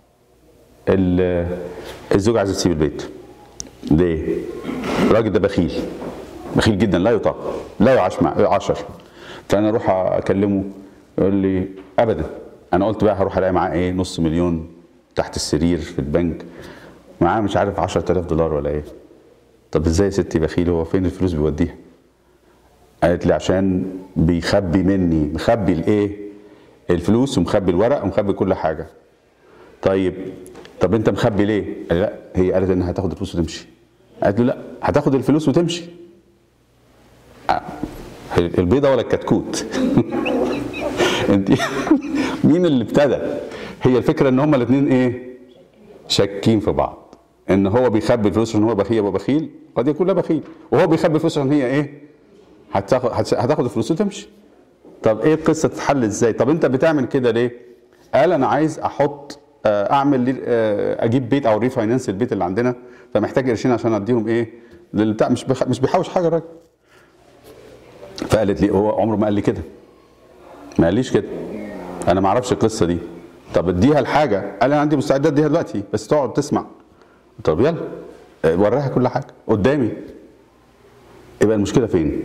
ال- الزوج عايز تسيب البيت ليه؟ الراجل ده بخيل بخيل جدا لا يطاق لا يعاش مع يعاشر فانا اروح اكلمه يقول لي ابدا انا قلت بقى هروح الاقي معاه ايه نص مليون تحت السرير في البنك معاه مش عارف 10000 دولار ولا ايه طب ازاي يا ستي بخيل هو فين الفلوس بيوديها قالت لي عشان بيخبي مني مخبي الايه الفلوس ومخبي الورق ومخبي كل حاجه طيب طب انت مخبي ليه قال لي لا هي قالت انها هتاخد الفلوس وتمشي قالت له لا هتاخد الفلوس وتمشي آه، البيضه ولا الكتكوت انت مين اللي ابتدى هي الفكره ان هما الاثنين ايه شاكين في بعض ان هو بيخبي الفلوس عشان هو بخيل يبقى بخيل قد يكون لا بخيل وهو بيخبي الفلوس عشان هي ايه هتاخد هتس- هتاخد الفلوس وتمشي طب ايه القصه تتحل ازاي طب انت بتعمل كده ليه قال انا عايز احط آه، اعمل لي- آه، اجيب بيت او ريفاينانس البيت اللي عندنا فمحتاج قرشين عشان اديهم ايه للبتاع مش بخ... مش بيحوش حاجه الراجل فقالت لي هو عمره ما قال لي كده ما قاليش كده انا ما اعرفش القصه دي طب اديها الحاجه قال انا عندي مستعد اديها دلوقتي بس تقعد تسمع طب يلا آه، وراها كل حاجه قدامي يبقى المشكله فين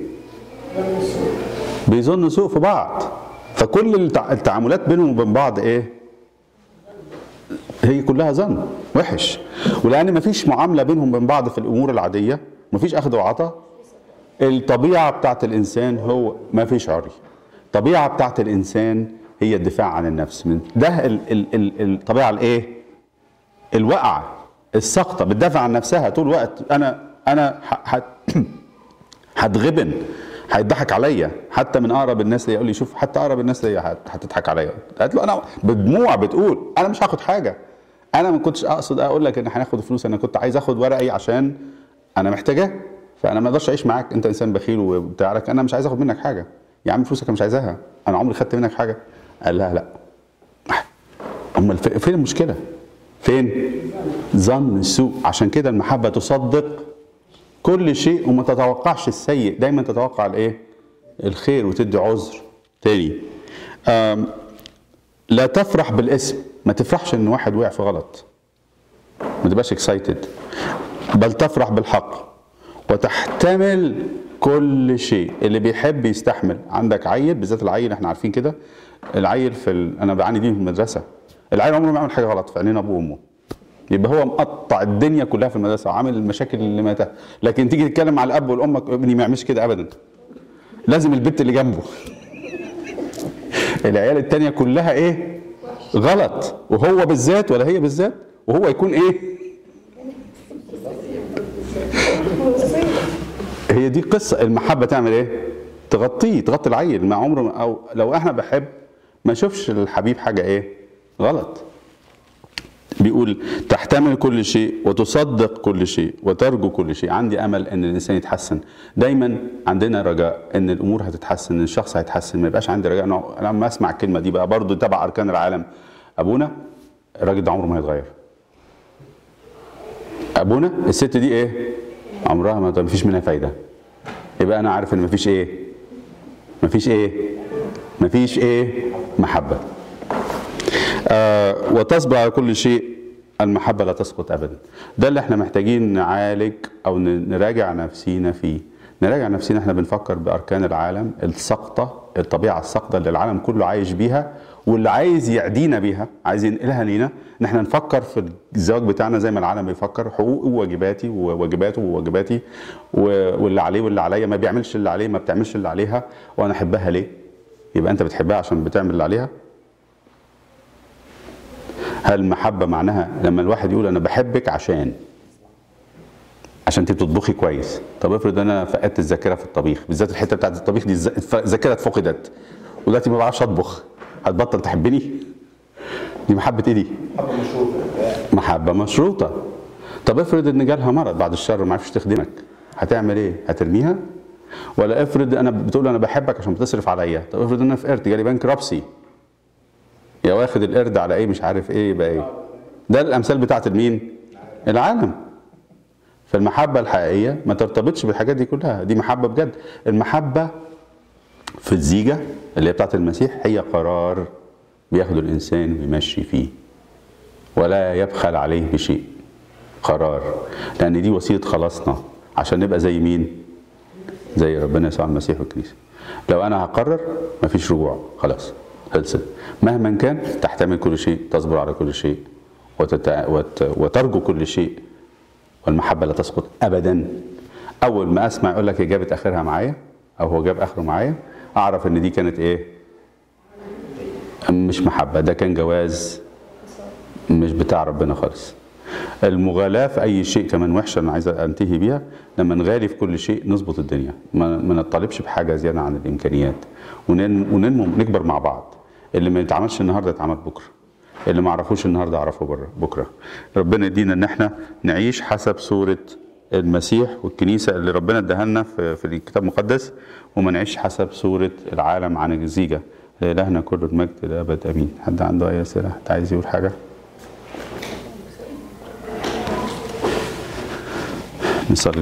بيظنوا سوء في بعض فكل التع- التعاملات بينهم وبين بعض ايه هي كلها ظن وحش ولان مفيش معامله بينهم وبين بعض في الامور العاديه مفيش اخذ وعطاء الطبيعه بتاعت الانسان هو مفيش عري الطبيعه بتاعت الانسان هي الدفاع عن النفس من ده ال- ال- ال- الطبيعه الايه الواقعه الساقطه بتدافع عن نفسها طول الوقت انا انا ح- ح- هتغبن هيضحك عليا حتى من اقرب الناس ليا يقول لي شوف حتى اقرب الناس ليا هت- هتضحك عليا قالت له انا بدموع بتقول انا مش هاخد حاجه انا ما كنتش اقصد اقول لك ان هناخد فلوس انا كنت عايز اخد ورقي عشان انا محتاجاه فانا ما اقدرش اعيش معاك انت انسان بخيل وبتاع لك انا مش عايز اخد منك حاجه يا عم فلوسك انا مش عايزاها انا عمري خدت منك حاجه قال لها لا امال في- فين المشكله فين ظن السوء عشان كده المحبه تصدق كل شيء وما تتوقعش السيء دايما تتوقع الايه الخير وتدي عذر تاني آم، لا تفرح بالاسم ما تفرحش ان واحد وقع في غلط ما تبقاش اكسايتد بل تفرح بالحق وتحتمل كل شيء اللي بيحب يستحمل عندك عيل بالذات العيل احنا عارفين كده العيل في ال... انا بعاني دي في المدرسه العيل عمره ما يعمل حاجه غلط في عينين ابوه وامه يبقى هو مقطع الدنيا كلها في المدرسه وعامل المشاكل اللي ما ته- لكن تيجي تتكلم على الاب والام ابني ما يعملش كده ابدا لازم البت اللي جنبه العيال التانية كلها ايه غلط وهو بالذات ولا هي بالذات وهو يكون ايه هي دي قصة المحبة تعمل ايه تغطيه تغطي العيل ما عمره ما- او لو احنا بحب ما اشوفش الحبيب حاجة ايه غلط بيقول تحتمل كل شيء وتصدق كل شيء وترجو كل شيء عندي امل ان الانسان يتحسن دايما عندنا رجاء ان الامور هتتحسن ان الشخص هيتحسن ما يبقاش عندي رجاء إنه أنا لما اسمع الكلمه دي بقى برضو تبع اركان العالم ابونا الراجل ده عمره ما هيتغير ابونا الست دي ايه عمرها ما ما فيش منها فايده يبقى انا عارف ان ما فيش ايه ما فيش ايه ما فيش ايه محبه آه، وتصبر على كل شيء المحبة لا تسقط أبدا ده اللي احنا محتاجين نعالج أو ن- نراجع نفسينا فيه نراجع نفسينا احنا بنفكر بأركان العالم السقطة الطبيعة السقطة اللي العالم كله عايش بيها واللي عايز يعدينا بيها عايز ينقلها لينا ان احنا نفكر في الزواج بتاعنا زي ما العالم بيفكر حقوقي وواجباتي وواجباته وواجباتي و- واللي عليه واللي عليا ما بيعملش اللي عليه ما بتعملش اللي عليها وانا احبها ليه يبقى انت بتحبها عشان بتعمل اللي عليها هل المحبة معناها لما الواحد يقول أنا بحبك عشان عشان انت بتطبخي كويس طب افرض انا فقدت الذاكره في الطبيخ بالذات الحته بتاعت الطبيخ دي الذ- الذاكره اتفقدت ودلوقتي ما بعرفش اطبخ هتبطل تحبني دي محبه ايه دي حبه مشروطه محبه مشروطه طب افرض ان جالها مرض بعد الشر ما عرفتش تخدمك هتعمل ايه هترميها ولا افرض انا بتقول انا بحبك عشان بتصرف عليا طب افرض انا في قرد جالي بنك ربسي يا واخد القرد على ايه مش عارف ايه يبقى ايه ده الامثال بتاعت المين العالم فالمحبه الحقيقيه ما ترتبطش بالحاجات دي كلها دي محبه بجد المحبه في الزيجه اللي هي بتاعت المسيح هي قرار بياخده الانسان ويمشي فيه ولا يبخل عليه بشيء قرار لان دي وسيله خلاصنا عشان نبقى زي مين زي ربنا يسوع المسيح والكنيسه لو انا هقرر مفيش رجوع خلاص خلصت مهما كان تحتمل كل شيء تصبر على كل شيء وتت... وت... وترجو كل شيء والمحبه لا تسقط ابدا اول ما اسمع يقول لك هي جابت اخرها معايا او هو جاب اخره معايا اعرف ان دي كانت ايه مش محبه ده كان جواز مش بتاع ربنا خالص المغالاة في أي شيء كمان وحشة أنا عايز أنتهي بيها لما نغالي في كل شيء نظبط الدنيا ما, ما نطالبش بحاجة زيادة عن الإمكانيات ونن- وننمو نكبر مع بعض اللي ما يتعملش النهاردة يتعمل بكرة اللي ما عرفوش النهاردة أعرفه بره بكرة ربنا يدينا إن إحنا نعيش حسب صورة المسيح والكنيسة اللي ربنا اداها لنا في, في الكتاب المقدس وما نعيش حسب صورة العالم عن الزيجة لإلهنا كل المجد للأبد أمين حد عنده أي أسئلة حد عايز يقول حاجة نصلي